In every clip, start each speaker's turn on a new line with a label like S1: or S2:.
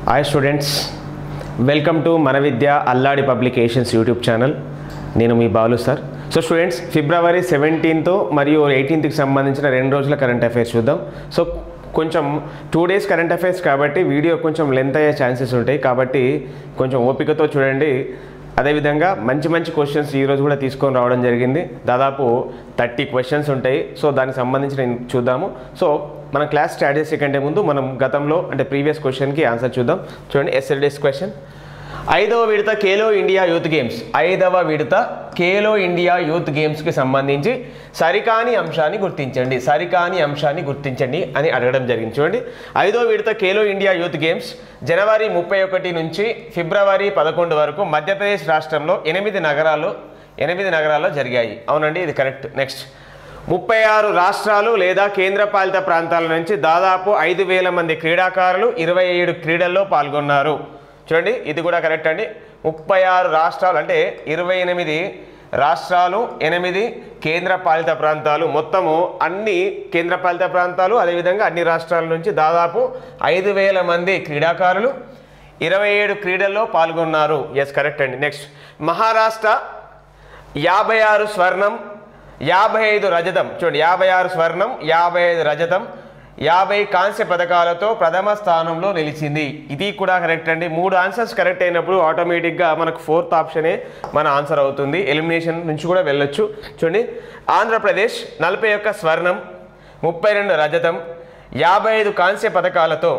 S1: hi students welcome to మన Vidya Alladi publications YouTube channel నేను మీ Balu sir so students February seventeenth మరియు ఎయిటీన్త్కి సంబంధించిన రెండు రోజుల కరెంట్ అఫైర్స్ చూద్దాం సో కొంచెం టూ డేస్ కరెంట్ అఫైర్స్ కాబట్టి వీడియో కొంచెం లెంత్ అయ్యే ఛాన్సెస్ ఉంటాయి కాబట్టి కొంచెం ఓపికతో చూడండి అదేవిధంగా మంచి మంచి క్వశ్చన్స్ ఈరోజు కూడా తీసుకొని రావడం జరిగింది దాదాపు థర్టీ క్వశ్చన్స్ ఉంటాయి సో దానికి సంబంధించి నేను చూద్దాము సో మన క్లాస్ స్టార్ట్ చేసే కంటే ముందు మనం గతంలో అంటే ప్రీవియస్ క్వశ్చన్కి ఆన్సర్ చూద్దాం చూడండి ఎస్ఎల్డేస్ క్వశ్చన్ ఐదవ విడత ఖేలో ఇండియా యూత్ గేమ్స్ ఐదవ విడత ఖేలో ఇండియా యూత్ గేమ్స్కి సంబంధించి సరికాని అంశాన్ని గుర్తించండి సరికాని అంశాన్ని గుర్తించండి అని అడగడం జరిగింది చూడండి ఐదవ విడత ఖేలో ఇండియా యూత్ గేమ్స్ జనవరి ముప్పై ఒకటి నుంచి ఫిబ్రవరి పదకొండు వరకు మధ్యప్రదేశ్ రాష్ట్రంలో ఎనిమిది నగరాలు ఎనిమిది నగరాల్లో జరిగాయి అవునండి ఇది కరెక్ట్ నెక్స్ట్ ముప్పై ఆరు రాష్ట్రాలు లేదా కేంద్రపాలిత ప్రాంతాల నుంచి దాదాపు ఐదు వేల మంది క్రీడాకారులు ఇరవై ఏడు క్రీడల్లో పాల్గొన్నారు చూడండి ఇది కూడా కరెక్ట్ అండి ముప్పై ఆరు రాష్ట్రాలు అంటే ఇరవై ఎనిమిది రాష్ట్రాలు ఎనిమిది కేంద్రపాలిత ప్రాంతాలు మొత్తము అన్ని కేంద్రపాలిత ప్రాంతాలు అదేవిధంగా అన్ని రాష్ట్రాల నుంచి దాదాపు ఐదు వేల మంది క్రీడాకారులు ఇరవై ఏడు క్రీడల్లో పాల్గొన్నారు ఎస్ కరెక్ట్ అండి నెక్స్ట్ మహారాష్ట్ర యాభై ఆరు స్వర్ణం యాభై ఐదు రజతం చూడండి యాభై ఆరు స్వర్ణం యాభై ఐదు రజతం యాభై కాంస్య పథకాలతో ప్రథమ స్థానంలో నిలిచింది ఇది కూడా కరెక్ట్ అండి మూడు ఆన్సర్స్ కరెక్ట్ అయినప్పుడు ఆటోమేటిక్గా మనకు ఫోర్త్ ఆప్షనే మన ఆన్సర్ అవుతుంది ఎలిమినేషన్ నుంచి కూడా వెళ్ళొచ్చు చూడండి ఆంధ్రప్రదేశ్ నలభై ఒక్క స్వర్ణం ముప్పై రెండు రజతం యాభై ఐదు కాంస్య పథకాలతో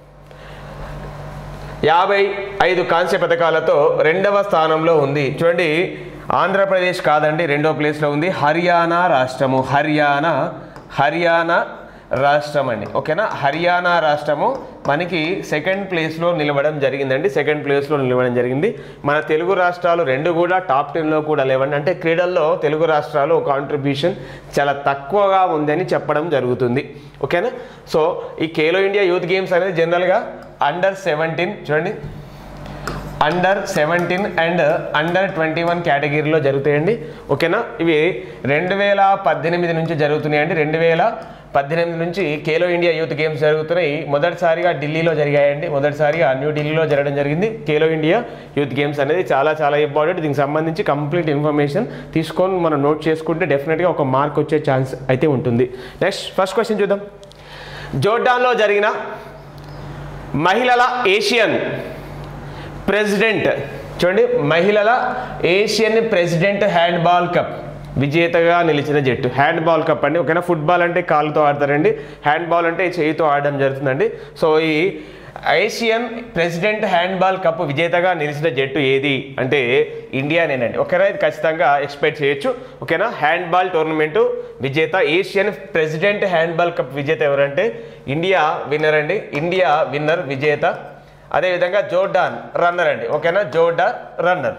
S1: యాభై ఐదు కాంస్య పథకాలతో రెండవ స్థానంలో ఉంది చూడండి ఆంధ్రప్రదేశ్ కాదండి రెండో ప్లేస్లో ఉంది హర్యానా రాష్ట్రము హర్యానా హర్యానా రాష్ట్రం అండి ఓకేనా హర్యానా రాష్ట్రము మనకి సెకండ్ ప్లేస్లో నిలవడం జరిగిందండి సెకండ్ ప్లేస్లో నిలవడం జరిగింది మన తెలుగు రాష్ట్రాలు రెండు కూడా టాప్ టెన్లో కూడా లేవండి అంటే క్రీడల్లో తెలుగు రాష్ట్రాలు కాంట్రిబ్యూషన్ చాలా తక్కువగా ఉందని చెప్పడం జరుగుతుంది ఓకేనా సో ఈ ఖేలో ఇండియా యూత్ గేమ్స్ అనేది జనరల్గా అండర్ సెవెంటీన్ చూడండి under seventeen and under twenty one కేటగిరీలో జరుగుతాయండి ఓకేనా ఇవి రెండు వేల పద్దెనిమిది నుంచి జరుగుతున్నాయండి రెండు వేల పద్దెనిమిది నుంచి ఖేలో ఇండియా యూత్ గేమ్స్ జరుగుతున్నాయి మొదటిసారిగా ఢిల్లీలో జరిగాయండి మొదటిసారిగా న్యూ ఢిల్లీలో జరగడం జరిగింది ఖేలో ఇండియా యూత్ గేమ్స్ అనేది చాలా చాలా ఇంపార్టెంట్ దీనికి సంబంధించి కంప్లీట్ ఇన్ఫర్మేషన్ తీసుకొని మనం నోట్ చేసుకుంటే డెఫినెట్గా ఒక మార్క్ వచ్చే ఛాన్స్ అయితే ఉంటుంది నెక్స్ట్ ఫస్ట్ క్వశ్చన్ చూద్దాం జోర్డాన్లో జరిగిన మహిళల ఏషియన్ ప్రెసిడెంట్ చూడండి మహిళల ఏషియన్ ప్రెసిడెంట్ హ్యాండ్బాల్ కప్ విజేతగా నిలిచిన జట్టు హ్యాండ్బాల్ కప్ అండి ఓకేనా ఫుట్బాల్ అంటే కాలుతో ఆడతారండి హ్యాండ్బాల్ అంటే చేయితో ఆడడం జరుగుతుందండి సో ఈ ఏషియన్ ప్రెసిడెంట్ హ్యాండ్బాల్ కప్ విజేతగా నిలిచిన జట్టు ఏది అంటే ఇండియానేనండి ఓకేనా ఇది ఖచ్చితంగా ఎక్స్పెక్ట్ చేయొచ్చు ఓకేనా హ్యాండ్బాల్ టోర్నమెంటు విజేత ఏషియన్ ప్రెసిడెంట్ హ్యాండ్బాల్ కప్ విజేత ఎవరంటే ఇండియా విన్నర్ అండి ఇండియా విన్నర్ విజేత అదేవిధంగా జోర్డాన్ రన్నర్ అండి ఓకేనా జోర్డాన్ రన్నర్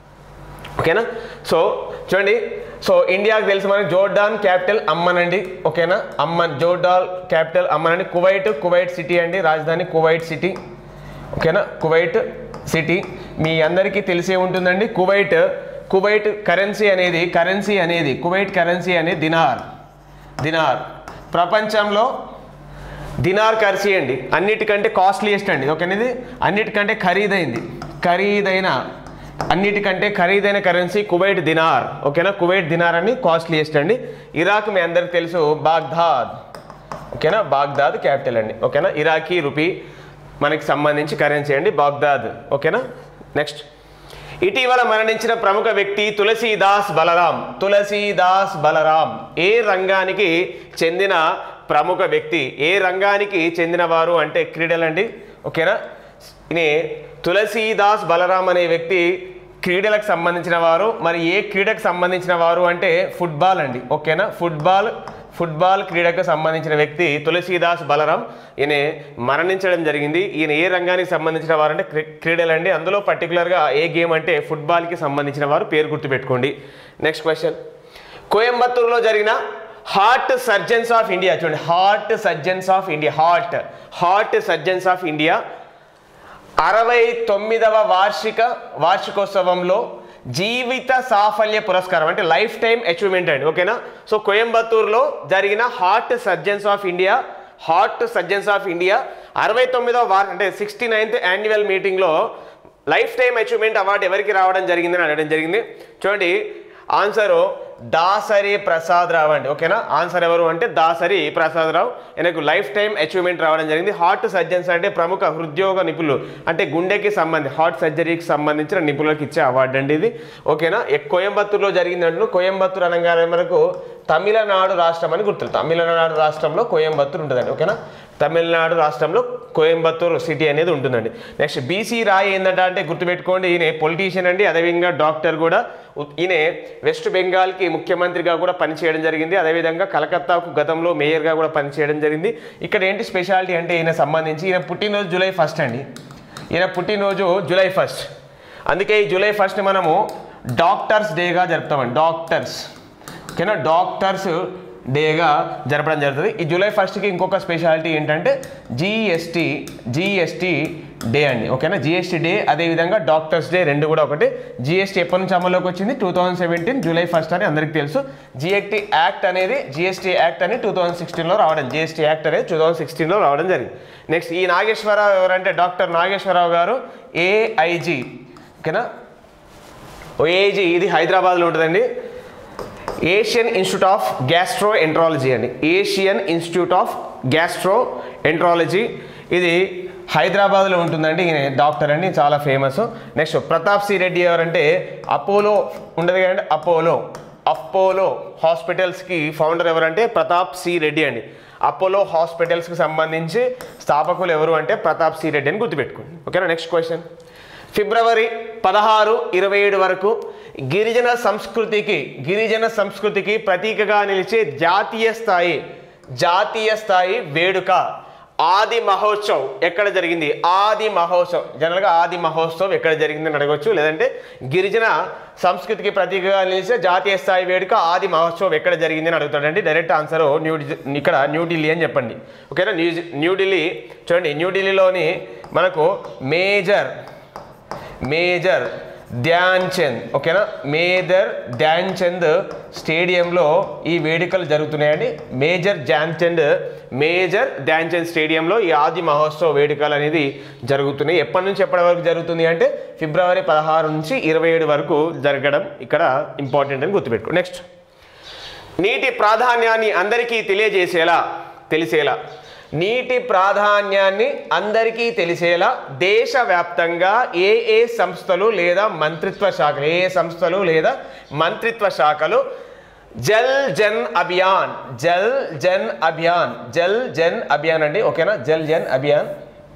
S1: ఓకేనా సో చూడండి సో ఇండియాకి తెలిసి మనకి జోర్డాన్ క్యాపిటల్ అమ్మన్ అండి ఓకేనా అమ్మన్ జోర్డాన్ క్యాపిటల్ అమ్మన్ అండి కువైట్ కువైట్ సిటీ అండి రాజధాని కువైట్ సిటీ ఓకేనా కువైట్ సిటీ మీ అందరికీ తెలిసే ఉంటుందండి కువైట్ కువైట్ కరెన్సీ అనేది కరెన్సీ అనేది కువైట్ కరెన్సీ అనేది దినార్ దినార్ ప్రపంచంలో దినార్ కర్సీ అండి అన్నిటికంటే కాస్ట్లీయెస్ట్ అండి ఓకేనా ఇది అన్నిటికంటే ఖరీదైంది ఖరీదైన అన్నిటికంటే ఖరీదైన కరెన్సీ కువైట్ దినార్ ఓకేనా కువైట్ దినార్ అని కాస్ట్లీయెస్ట్ అండి ఇరాక్ మీ అందరికి తెలుసు బాగ్దాద్ ఓకేనా బాగ్దాద్ క్యాపిటల్ అండి ఓకేనా ఇరాకీ రూపీ మనకి సంబంధించి కరెన్సీ అండి బాగ్దాద్ ఓకేనా నెక్స్ట్ ఇటీవల మరణించిన ప్రముఖ వ్యక్తి తులసీదాస్ బలరాం తులసీదాస్ బలరాం ఏ రంగానికి చెందిన ప్రముఖ వ్యక్తి ఏ రంగానికి చెందినవారు అంటే క్రీడలండి ఓకేనా ఈయన తులసీదాస్ బలరాం అనే వ్యక్తి క్రీడలకు సంబంధించిన వారు మరి ఏ క్రీడకు సంబంధించిన వారు అంటే ఫుట్బాల్ అండి ఓకేనా ఫుట్బాల్ ఫుట్బాల్ క్రీడకు సంబంధించిన వ్యక్తి తులసీదాస్ బలరాం ఈయన మరణించడం జరిగింది ఈయన ఏ రంగానికి సంబంధించిన వారు అంటే క్రీ- క్రీడలండి అందులో పర్టికులర్గా ఏ గేమ్ అంటే ఫుట్బాల్కి సంబంధించిన వారు పేరు గుర్తుపెట్టుకోండి నెక్స్ట్ క్వశ్చన్ కోయంబత్తూరులో జరిగిన హార్ట్ సర్జన్స్ ఆఫ్ ఇండియా చూడండి heart surgeons of India heart heart surgeons of India అరవై తొమ్మిదవ వార్షిక వార్షికోత్సవంలో జీవిత సాఫల్య పురస్కారం అంటే లైఫ్ టైం అచీవ్మెంట్ అండి ఓకేనా సో కోయంబత్తూరులో జరిగిన heart surgeons of India heart surgeons of India అరవై తొమ్మిదవ వార్ అంటే సిక్స్టీ నైన్త్ యాన్యువల్ మీటింగ్లో లైఫ్ టైం అచీవ్మెంట్ అవార్డు ఎవరికి రావడం జరిగిందని అడగడం జరిగింది చూడండి ఆన్సరు దాసరి ప్రసాద్ రావు అండి ఓకేనా ఆన్సర్ ఎవరు అంటే దాసరి ప్రసాద్ రావు ఆయనకు లైఫ్ టైం అచీవ్మెంట్ రావడం జరిగింది హార్ట్ సర్జన్స్ అంటే ప్రముఖ హృద్యోగ నిపుణులు అంటే గుండెకి సంబంధించి హార్ట్ సర్జరీకి సంబంధించిన నిపుణులకు ఇచ్చే అవార్డు అండి ఇది ఓకేనా ఎ- కోయంబత్తూరులో జరిగిందంటూ కోయంబత్తూరు అనగానే మనకు తమిళనాడు రాష్ట్రం అని గుర్తు తమిళనాడు రాష్ట్రంలో కోయంబత్తూరు ఉంటుందండి ఓకేనా తమిళనాడు రాష్ట్రంలో కోయంబత్తూరు సిటీ అనేది ఉంటుందండి నెక్స్ట్ బీసీ రాయ్ ఏంటంటే అంటే గుర్తుపెట్టుకోండి ఈయన పొలిటీషియన్ అండి అదేవిధంగా డాక్టర్ కూడా ఉ- ఈయన వెస్ట్ బెంగాల్కి ముఖ్యమంత్రిగా కూడా పనిచేయడం జరిగింది అదేవిధంగా కలకత్తాకు గతంలో మేయర్గా కూడా పనిచేయడం జరిగింది ఇక్కడ ఏంటి స్పెషాలిటీ అంటే ఈయన సంబంధించి ఈయన పుట్టినరోజు జూలై ఫస్ట్ అండి ఈయన పుట్టినరోజు జూలై ఫస్ట్ అందుకే ఈ జూలై ఫస్ట్ని మనము డాక్టర్స్ డేగా జరుపుతామండి డాక్టర్స్ ఓకేనా డాక్టర్స్ డేగా జరపడం జరుగుతుంది ఈ జూలై ఫస్ట్కి ఇంకొక స్పెషాలిటీ ఏంటంటే జిఎస్టీ జిఎస్టీ డే అండి ఓకేనా జిఎస్టీ డే అదేవిధంగా డాక్టర్స్ డే రెండు కూడా ఒకటి జిఎస్టీ ఎప్పటి నుంచి అమల్లోకి వచ్చింది two thousand seventeen July first అని అందరికీ తెలుసు జిఎస్టీ యాక్ట్ అనేది జిఎస్టీ యాక్ట్ అని టూ థౌజండ్ సిక్స్టీన్లో రావడం జిఎస్టీ యాక్ట్ అనేది టూ థౌజండ్ సిక్స్టీన్లో రావడం జరిగింది నెక్స్ట్ ఈ నాగేశ్వరరావు ఎవరంటే డాక్టర్ నాగేశ్వరరావు గారు ఏఐజీ ఓకేనా ఓఏజీ ఇది హైదరాబాద్లో ఉంటుందండి Asian institute of gastroenterology అండి Asian institute of gastroenterology ఇది హైదరాబాద్లో ఉంటుందండి ఈయన డాక్టర్ అండి చాలా famous next Pratap C Reddy ఎవరంటే అపోలో ఉండదు కదండి అపోలో అపోలో హాస్పిటల్స్కి ఫౌండర్ ఎవరంటే ప్రతాప్ సి రెడ్డి అండి అపోలో హాస్పిటల్స్కి సంబంధించి స్థాపకులు ఎవరు అంటే ప్రతాప్ సి రెడ్డి అని గుర్తుపెట్టుకోండి ఓకేనా నెక్స్ట్ క్వశ్చన్ ఫిబ్రవరి పదహారు ఇరవై ఏడు వరకు గిరిజన సంస్కృతికి గిరిజన సంస్కృతికి ప్రతీకగా నిలిచే జాతీయ స్థాయి జాతీయ స్థాయి వేడుక ఆది మహోత్సవ్ ఎక్కడ జరిగింది ఆది మహోత్సవ్ జనరల్గా ఆది మహోత్సవ్ ఎక్కడ జరిగిందని అడగవచ్చు లేదంటే గిరిజన సంస్కృతికి ప్రతీకగా నిలిచే జాతీయ స్థాయి వేడుక ఆది మహోత్సవ్ ఎక్కడ జరిగింది అని అడుగుతాడండి డైరెక్ట్ ఆన్సర్ న్యూ ఇక్కడ న్యూఢిల్లీ అని చెప్పండి ఓకేనా న్యూ న్యూఢిల్లీ చూడండి న్యూఢిల్లీలోని మనకు మేజర్ మేజర్ ధ్యాన్ చంద్ ఓకేనా మేజర్ ధ్యాన్ చంద్ స్టేడియంలో ఈ వేడుకలు జరుగుతున్నాయండి మేజర్ ధ్యాన్ చంద్ మేజర్ ధ్యాన్ చంద్ స్టేడియంలో ఈ ఆది మహోత్సవ వేడుకలు అనేది జరుగుతున్నాయి ఎప్పటి నుంచి ఎప్పటి వరకు జరుగుతుంది అంటే ఫిబ్రవరి పదహారు నుంచి ఇరవై ఏడు వరకు జరగడం ఇక్కడ ఇంపార్టెంట్ అని గుర్తుపెట్టుకో నెక్స్ట్ నీటి ప్రాధాన్యాన్ని అందరికీ తెలియజేసేలా తెలిసేలా నీటి ప్రాధాన్యాన్ని అందరికీ తెలిసేలా దేశవ్యాప్తంగా ఏ ఏ సంస్థలు లేదా మంత్రిత్వ శాఖలు ఏ ఏ సంస్థలు లేదా మంత్రిత్వ శాఖలు జల్ జన్ అభియాన్ జల్ జన్ అభియాన్ జల్ జన్ అభియాన్ అండి ఓకేనా జల్ జన్ అభియాన్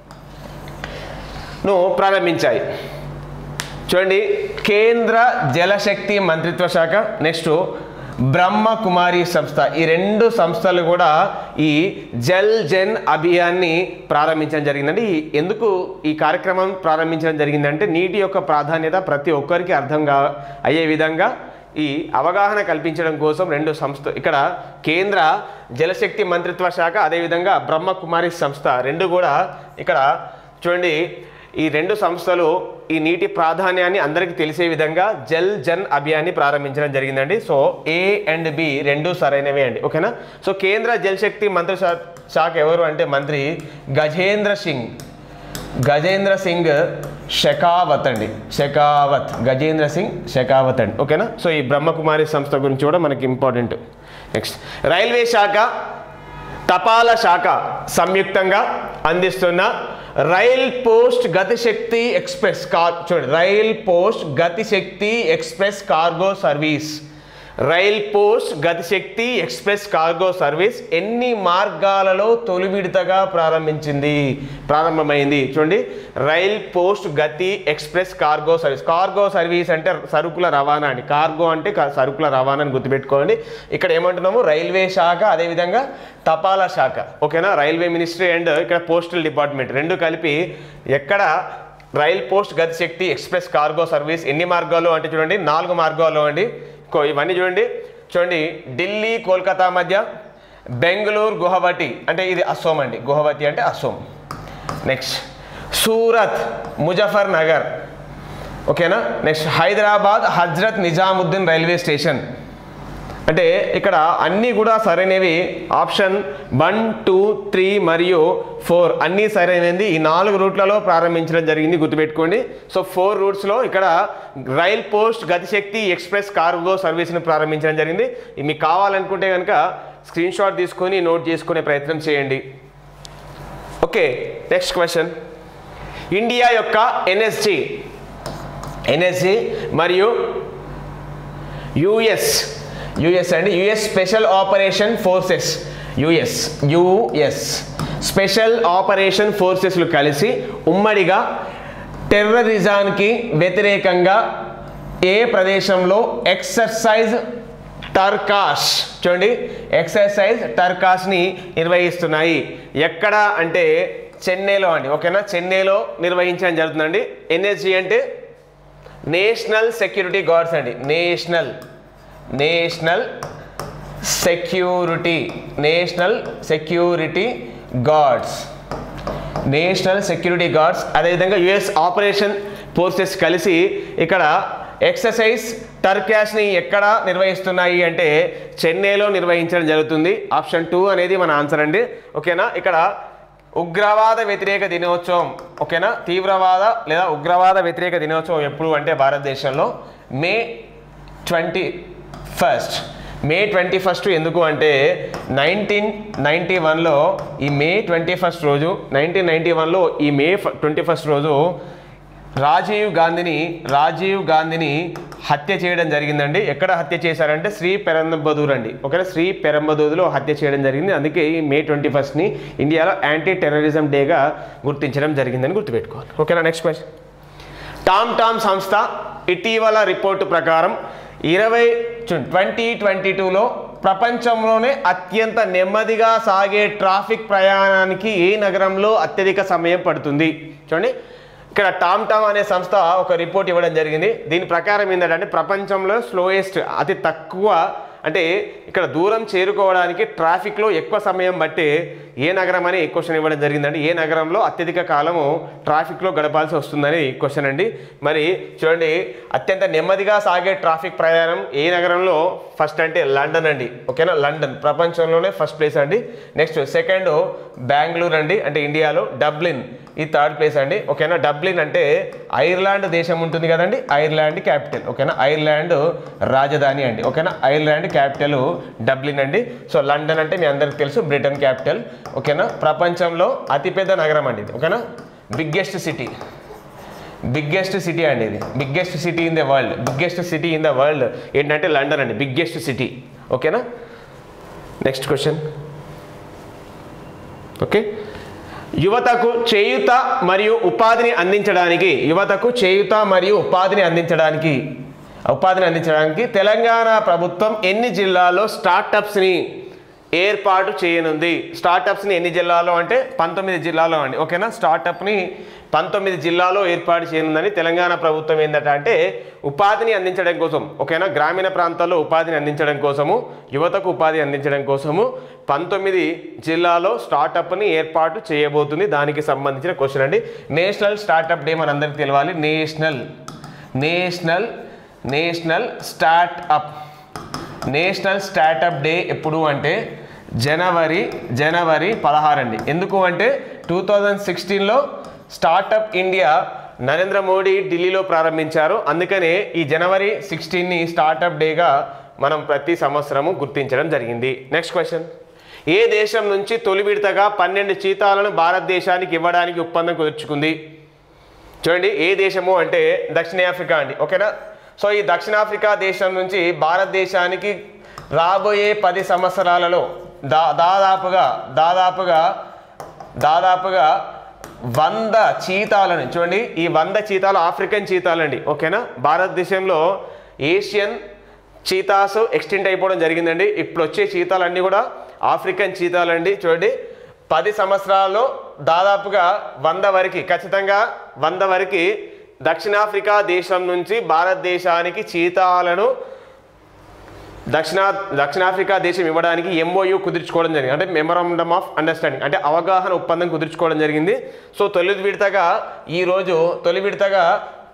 S1: ను ప్రారంభించాయి చూడండి కేంద్ర జలశక్తి మంత్రిత్వ శాఖ నెక్స్ట్ బ్రహ్మ కుమారి సంస్థ ఈ రెండు సంస్థలు కూడా ఈ జల్ జన్ అభియాన్ని ప్రారంభించడం జరిగిందండి ఈ- ఎందుకు ఈ కార్యక్రమం ప్రారంభించడం జరిగిందంటే నీటి యొక్క ప్రాధాన్యత ప్రతి ఒక్కరికి అర్థం కా అయ్యే విధంగా ఈ అవగాహన కల్పించడం కోసం రెండు సంస్థ ఇక్కడ కేంద్ర జలశక్తి మంత్రిత్వ శాఖ అదేవిధంగా బ్రహ్మ కుమారి సంస్థ రెండు కూడా ఇక్కడ చూడండి ఈ రెండు సంస్థలు ఈ నీటి ప్రాధాన్యాన్ని అందరికీ తెలిసే విధంగా జల్ జన్ అభియాన్ని ప్రారంభించడం జరిగిందండి సో ఏ అండ్ బి రెండు సరైనవే అండి ఓకేనా సో కేంద్ర జలశక్తి మంత్రి శా- శాఖ ఎవరు అంటే మంత్రి గజేంద్ర సింగ్ గజేంద్ర సింగ్ షెకావత్ అండి షెకావత్ గజేంద్ర సింగ్ షెకావత్ అండి ఓకేనా సో ఈ బ్రహ్మకుమారి సంస్థ గురించి కూడా మనకి ఇంపార్టెంట్ నెక్స్ట్ రైల్వే శాఖ తపాలా శాఖ సంయుక్తంగా అందిస్తున్న రైల్ పోస్ట్ గతిశక్తి ఎక్స్ప్రెస్ కార్ చూడండి rail post Gati Shakti express cargo service rail post Gati Shakti express cargo service ఎన్ని మార్గాలలో తొలి విడతగా ప్రారంభించింది ప్రారంభమైంది చూడండి rail post Gati express cargo service cargo service అంటే సరుకుల రవాణా అండి కార్గో అంటే క- సరుకుల రవాణా అని గుర్తుపెట్టుకోండి ఇక్కడ ఏమంటున్నాము రైల్వే శాఖ అదేవిధంగా తపాలా శాఖ ఓకేనా రైల్వే మినిస్ట్రీ అండ్ ఇక్కడ పోస్టల్ డిపార్ట్మెంట్ రెండు కలిపి ఎక్కడ rail post Gati Shakti express cargo service ఎన్ని మార్గాలు అంటే చూడండి నాలుగు మార్గాలు అండి కో- ఇవన్నీ చూడండి చూడండి ఢిల్లీ కోల్కతా మధ్య బెంగళూరు గుహవటి అంటే ఇది అస్సోం అండి గుహవతి అంటే అస్సోం నెక్స్ట్ సూరత్ ముజఫర్ నగర్ ఓకేనా next Hyderabad Hazrat Nizamuddin railway station అంటే ఇక్కడ అన్నీ కూడా సరైనవి ఆప్షన్ వన్ టూ త్రీ మరియు ఫోర్ అన్నీ సరైనది ఈ నాలుగు రూట్లలో ప్రారంభించడం జరిగింది గుర్తుపెట్టుకోండి సో ఫోర్ రూట్స్లో ఇక్కడ rail post Gati Shakti express cargo సర్వీస్ని ప్రారంభించడం జరిగింది ఇది మీకు కావాలనుకుంటే కనుక స్క్రీన్ షాట్ తీసుకొని నోట్ చేసుకునే ప్రయత్నం చేయండి ఓకే నెక్స్ట్ క్వశ్చన్ ఇండియా యొక్క ఎన్ఎస్జి ఎన్ఎస్జి మరియు యుఎస్ యుఎస్ అండి US special operation forces US US special operation ఫోర్సెస్లు కలిసి ఉమ్మడిగా టెర్రరిజానికి వ్యతిరేకంగా ఏ ప్రదేశంలో ఎక్సర్సైజ్ టర్కాష్ చూడండి ఎక్సర్సైజ్ టర్కాష్ని నిర్వహిస్తున్నాయి ఎక్కడ అంటే చెన్నైలో అండి ఓకేనా చెన్నైలో నిర్వహించడం జరుగుతుందండి ఎన్ఎస్జి అంటే నేషనల్ సెక్యూరిటీ గార్డ్స్ అండి national national security national security guards national security guards అదేవిధంగా యుఎస్ ఆపరేషన్ ఫోర్సెస్ కలిసి ఇక్కడ ఎక్సర్సైజ్ టర్కాష్ని ఎక్కడ నిర్వహిస్తున్నాయి అంటే చెన్నైలో నిర్వహించడం జరుగుతుంది ఆప్షన్ టూ అనేది మన ఆన్సర్ అండి ఓకేనా ఇక్కడ ఉగ్రవాద వ్యతిరేక దినోత్సవం ఓకేనా తీవ్రవాద లేదా ఉగ్రవాద వ్యతిరేక దినోత్సవం ఎప్పుడు అంటే భారతదేశంలో May twenty first May twenty first ఎందుకు అంటే నైన్టీన్ నైంటీ వన్లో ఈ మే ట్వంటీ ఫస్ట్ రోజు నైన్టీన్ నైంటీ వన్లో ఈ మే ట్వంటీ ఫస్ట్ రోజు రాజీవ్ గాంధీని రాజీవ్ గాంధీని హత్య చేయడం జరిగిందండి ఎక్కడ హత్య చేశారంటే శ్రీ పెరంబదూర్ అండి ఓకేనా శ్రీ పెరంబదూరులో హత్య చేయడం జరిగింది అందుకే ఈ మే ట్వంటీ ఫస్ట్ని ఇండియాలో యాంటీ టెర్రరిజం డేగా గుర్తించడం జరిగిందని గుర్తుపెట్టుకోవాలి ఓకేనా నెక్స్ట్ క్వశ్చన్ టామ్ టామ్ సంస్థ ఇటీవల రిపోర్టు ప్రకారం ఇరవై ట్వంటీ ట్వంటీ టూలో ప్రపంచంలోనే అత్యంత నెమ్మదిగా సాగే ట్రాఫిక్ ప్రయాణానికి ఏ నగరంలో అత్యధిక సమయం పడుతుంది చూడండి ఇక్కడ టామ్ టామ్ అనే సంస్థ ఒక రిపోర్ట్ ఇవ్వడం జరిగింది దీని ప్రకారం ఏంటంటే ప్రపంచంలో స్లోయెస్ట్ అతి తక్కువ అంటే ఇక్కడ దూరం చేరుకోవడానికి ట్రాఫిక్లో ఎక్కువ సమయం బట్టి ఏ నగరం అని క్వశ్చన్ ఇవ్వడం జరిగిందండి ఏ నగరంలో అత్యధిక కాలము ట్రాఫిక్లో గడపాల్సి వస్తుందని క్వశ్చన్ అండి మరి చూడండి అత్యంత నెమ్మదిగా సాగే ట్రాఫిక్ ప్రయాణం ఏ నగరంలో ఫస్ట్ అంటే లండన్ అండి ఓకేనా లండన్ ప్రపంచంలోనే ఫస్ట్ ప్లేస్ అండి నెక్స్ట్ సెకండ్ బెంగళూరు అండి అంటే ఇండియాలో డబ్లిన్ ఈ థర్డ్ ప్లేస్ అండి ఓకేనా డబ్లిన్ అంటే ఐర్లాండ్ దేశం ఉంటుంది కదండి ఐర్లాండ్ క్యాపిటల్ ఓకేనా ఐర్లాండ్ రాజధాని అండి ఓకేనా ఐర్లాండ్ క్యాపిటల్ డబ్లిన్ అండి సో లండన్ అంటే మీ అందరికి తెలుసు బ్రిటన్ క్యాపిటల్ ఓకేనా ప్రపంచంలో అతిపెద్ద నగరం అండి ఇది ఓకేనా బిగ్గెస్ట్ సిటీ బిగ్గెస్ట్ సిటీ అండి ఇది biggest city in the world biggest city in the world ఏంటంటే లండన్ అండి బిగ్గెస్ట్ సిటీ ఓకేనా నెక్స్ట్ క్వశ్చన్ ఓకే యువతకు చేయుత మరియు ఉపాధిని అందించడానికి యువతకు చేయుత మరియు ఉపాధిని అందించడానికి ఉపాధిని అందించడానికి తెలంగాణ ప్రభుత్వం ఎన్ని జిల్లాల్లో స్టార్టప్స్ని ఏర్పాటు చేయనుంది స్టార్టప్స్ని ఎన్ని జిల్లాలో అంటే పంతొమ్మిది జిల్లాలో అండి ఓకేనా స్టార్టప్ని పంతొమ్మిది జిల్లాలో ఏర్పాటు చేయనుందని తెలంగాణ ప్రభుత్వం ఏంటంటే అంటే ఉపాధిని అందించడం కోసం ఓకేనా గ్రామీణ ప్రాంతాల్లో ఉపాధిని అందించడం కోసము యువతకు ఉపాధి అందించడం కోసము పంతొమ్మిది జిల్లాలో స్టార్టప్ని ఏర్పాటు చేయబోతుంది దానికి సంబంధించిన క్వశ్చన్ అండి నేషనల్ స్టార్టప్ డే మనందరికీ తెలవాలి national national national startup national startup day ఎప్పుడు అంటే జనవరి జనవరి పదహారు అండి ఎందుకు అంటే టూ థౌజండ్ సిక్స్టీన్లో స్టార్టప్ ఇండియా నరేంద్ర మోడీ ఢిల్లీలో ప్రారంభించారు అందుకనే ఈ జనవరి సిక్స్టీన్ని స్టార్టప్ డేగా మనం ప్రతి సంవత్సరము గుర్తించడం జరిగింది నెక్స్ట్ క్వశ్చన్ ఏ దేశం నుంచి తొలి విడతగా పన్నెండు చీతాలను భారతదేశానికి ఇవ్వడానికి ఒప్పందం కుదుర్చుకుంది చూడండి ఏ దేశము అంటే దక్షిణాఫ్రికా అండి ఓకేనా సో ఈ దక్షిణాఫ్రికా దేశం నుంచి భారతదేశానికి రాబోయే పది సంవత్సరాలలో దా దాదాపుగా దాదాపుగా దాదాపుగా వంద చీతాలని చూడండి ఈ వంద చీతాలు ఆఫ్రికన్ చీతాలండి ఓకేనా భారతదేశంలో ఏషియన్ చీతాస్ ఎక్స్టెంట్ అయిపోవడం జరిగిందండి ఇప్పుడు వచ్చే చీతాలన్నీ కూడా ఆఫ్రికన్ చీతాలండి చూడండి పది సంవత్సరాల్లో దాదాపుగా వంద వరకు ఖచ్చితంగా వంద వరకు దక్షిణాఫ్రికా దేశం నుంచి భారతదేశానికి చీతాలను దక్షిణా దక్షిణాఫ్రికా దేశం ఇవ్వడానికి ఎంఓయూ కుదుర్చుకోవడం జరిగింది అంటే మెమరాండమ్ ఆఫ్ అండర్స్టాండింగ్ అంటే అవగాహన ఒప్పందం కుదుర్చుకోవడం జరిగింది సో తొలి విడతగా ఈరోజు తొలి విడతగా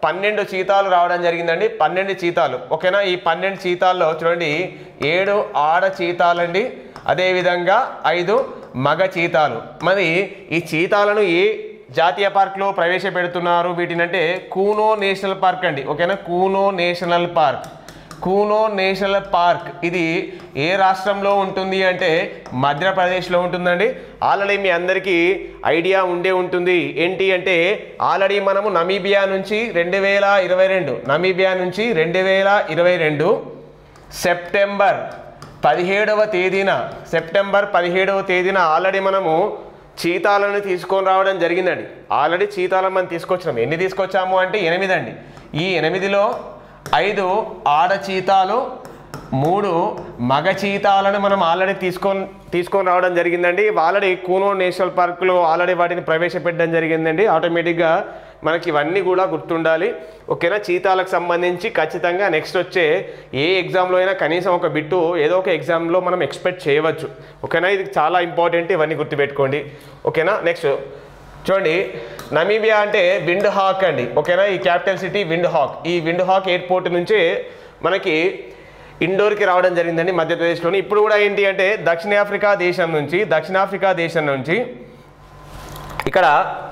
S1: పన్నెండు చీతాలు రావడం జరిగిందండి పన్నెండు చీతాలు ఓకేనా ఈ పన్నెండు చీతాల్లో చూడండి ఏడు ఆడ చీతాలండి అదేవిధంగా ఐదు మగ చీతాలు మరి ఈ చీతాలను ఏ జాతీయ పార్క్లో ప్రవేశపెడుతున్నారు వీటినంటే కూనో నేషనల్ పార్క్ అండి ఓకేనా Kuno national park Kuno national park ఇది ఏ రాష్ట్రంలో ఉంటుంది అంటే మధ్యప్రదేశ్లో ఉంటుందండి ఆల్రెడీ మీ అందరికీ ఐడియా ఉండే ఉంటుంది ఏంటి అంటే ఆల్రెడీ మనము నమీబియా నుంచి రెండు వేల ఇరవై రెండు నమీబియా నుంచి రెండు వేల ఇరవై రెండు సెప్టెంబర్ పదిహేడవ తేదీన సెప్టెంబర్ పదిహేడవ తేదీన ఆల్రెడీ మనము చీతాలను తీసుకొని రావడం జరిగిందండి ఆల్రెడీ చీతాలను మనం తీసుకొచ్చినాం ఎన్ని తీసుకొచ్చాము అంటే ఎనిమిది అండి ఈ ఎనిమిదిలో ఐదు ఆడ చీతాలు మూడు మగ చీతాలను మనం ఆల్రెడీ తీసుకొని తీసుకొని రావడం జరిగిందండి ఆల్రెడీ కూనో నేషనల్ పార్కులో ఆల్రెడీ వాటిని ప్రవేశపెట్టడం జరిగిందండి ఆటోమేటిక్గా మనకి ఇవన్నీ కూడా గుర్తుండాలి ఓకేనా చీతాలకు సంబంధించి ఖచ్చితంగా నెక్స్ట్ వచ్చే ఏ ఎగ్జామ్లో అయినా కనీసం ఒక బిట్టు ఏదో ఒక ఎగ్జామ్లో మనం ఎక్స్పెక్ట్ చేయవచ్చు ఓకేనా ఇది చాలా ఇంపార్టెంట్ ఇవన్నీ గుర్తుపెట్టుకోండి ఓకేనా నెక్స్ట్ చూడండి నమీబియా అంటే విండ్ హాక్ అండి ఓకేనా ఈ క్యాపిటల్ సిటీ విండ్ హాక్ ఈ విండ్ హాక్ ఎయిర్పోర్ట్ నుంచి మనకి ఇండోర్కి రావడం జరిగిందండి మధ్యప్రదేశ్లోని ఇప్పుడు కూడా ఏంటి అంటే దక్షిణాఫ్రికా దేశం నుంచి దక్షిణాఫ్రికా దేశం నుంచి ఇక్కడ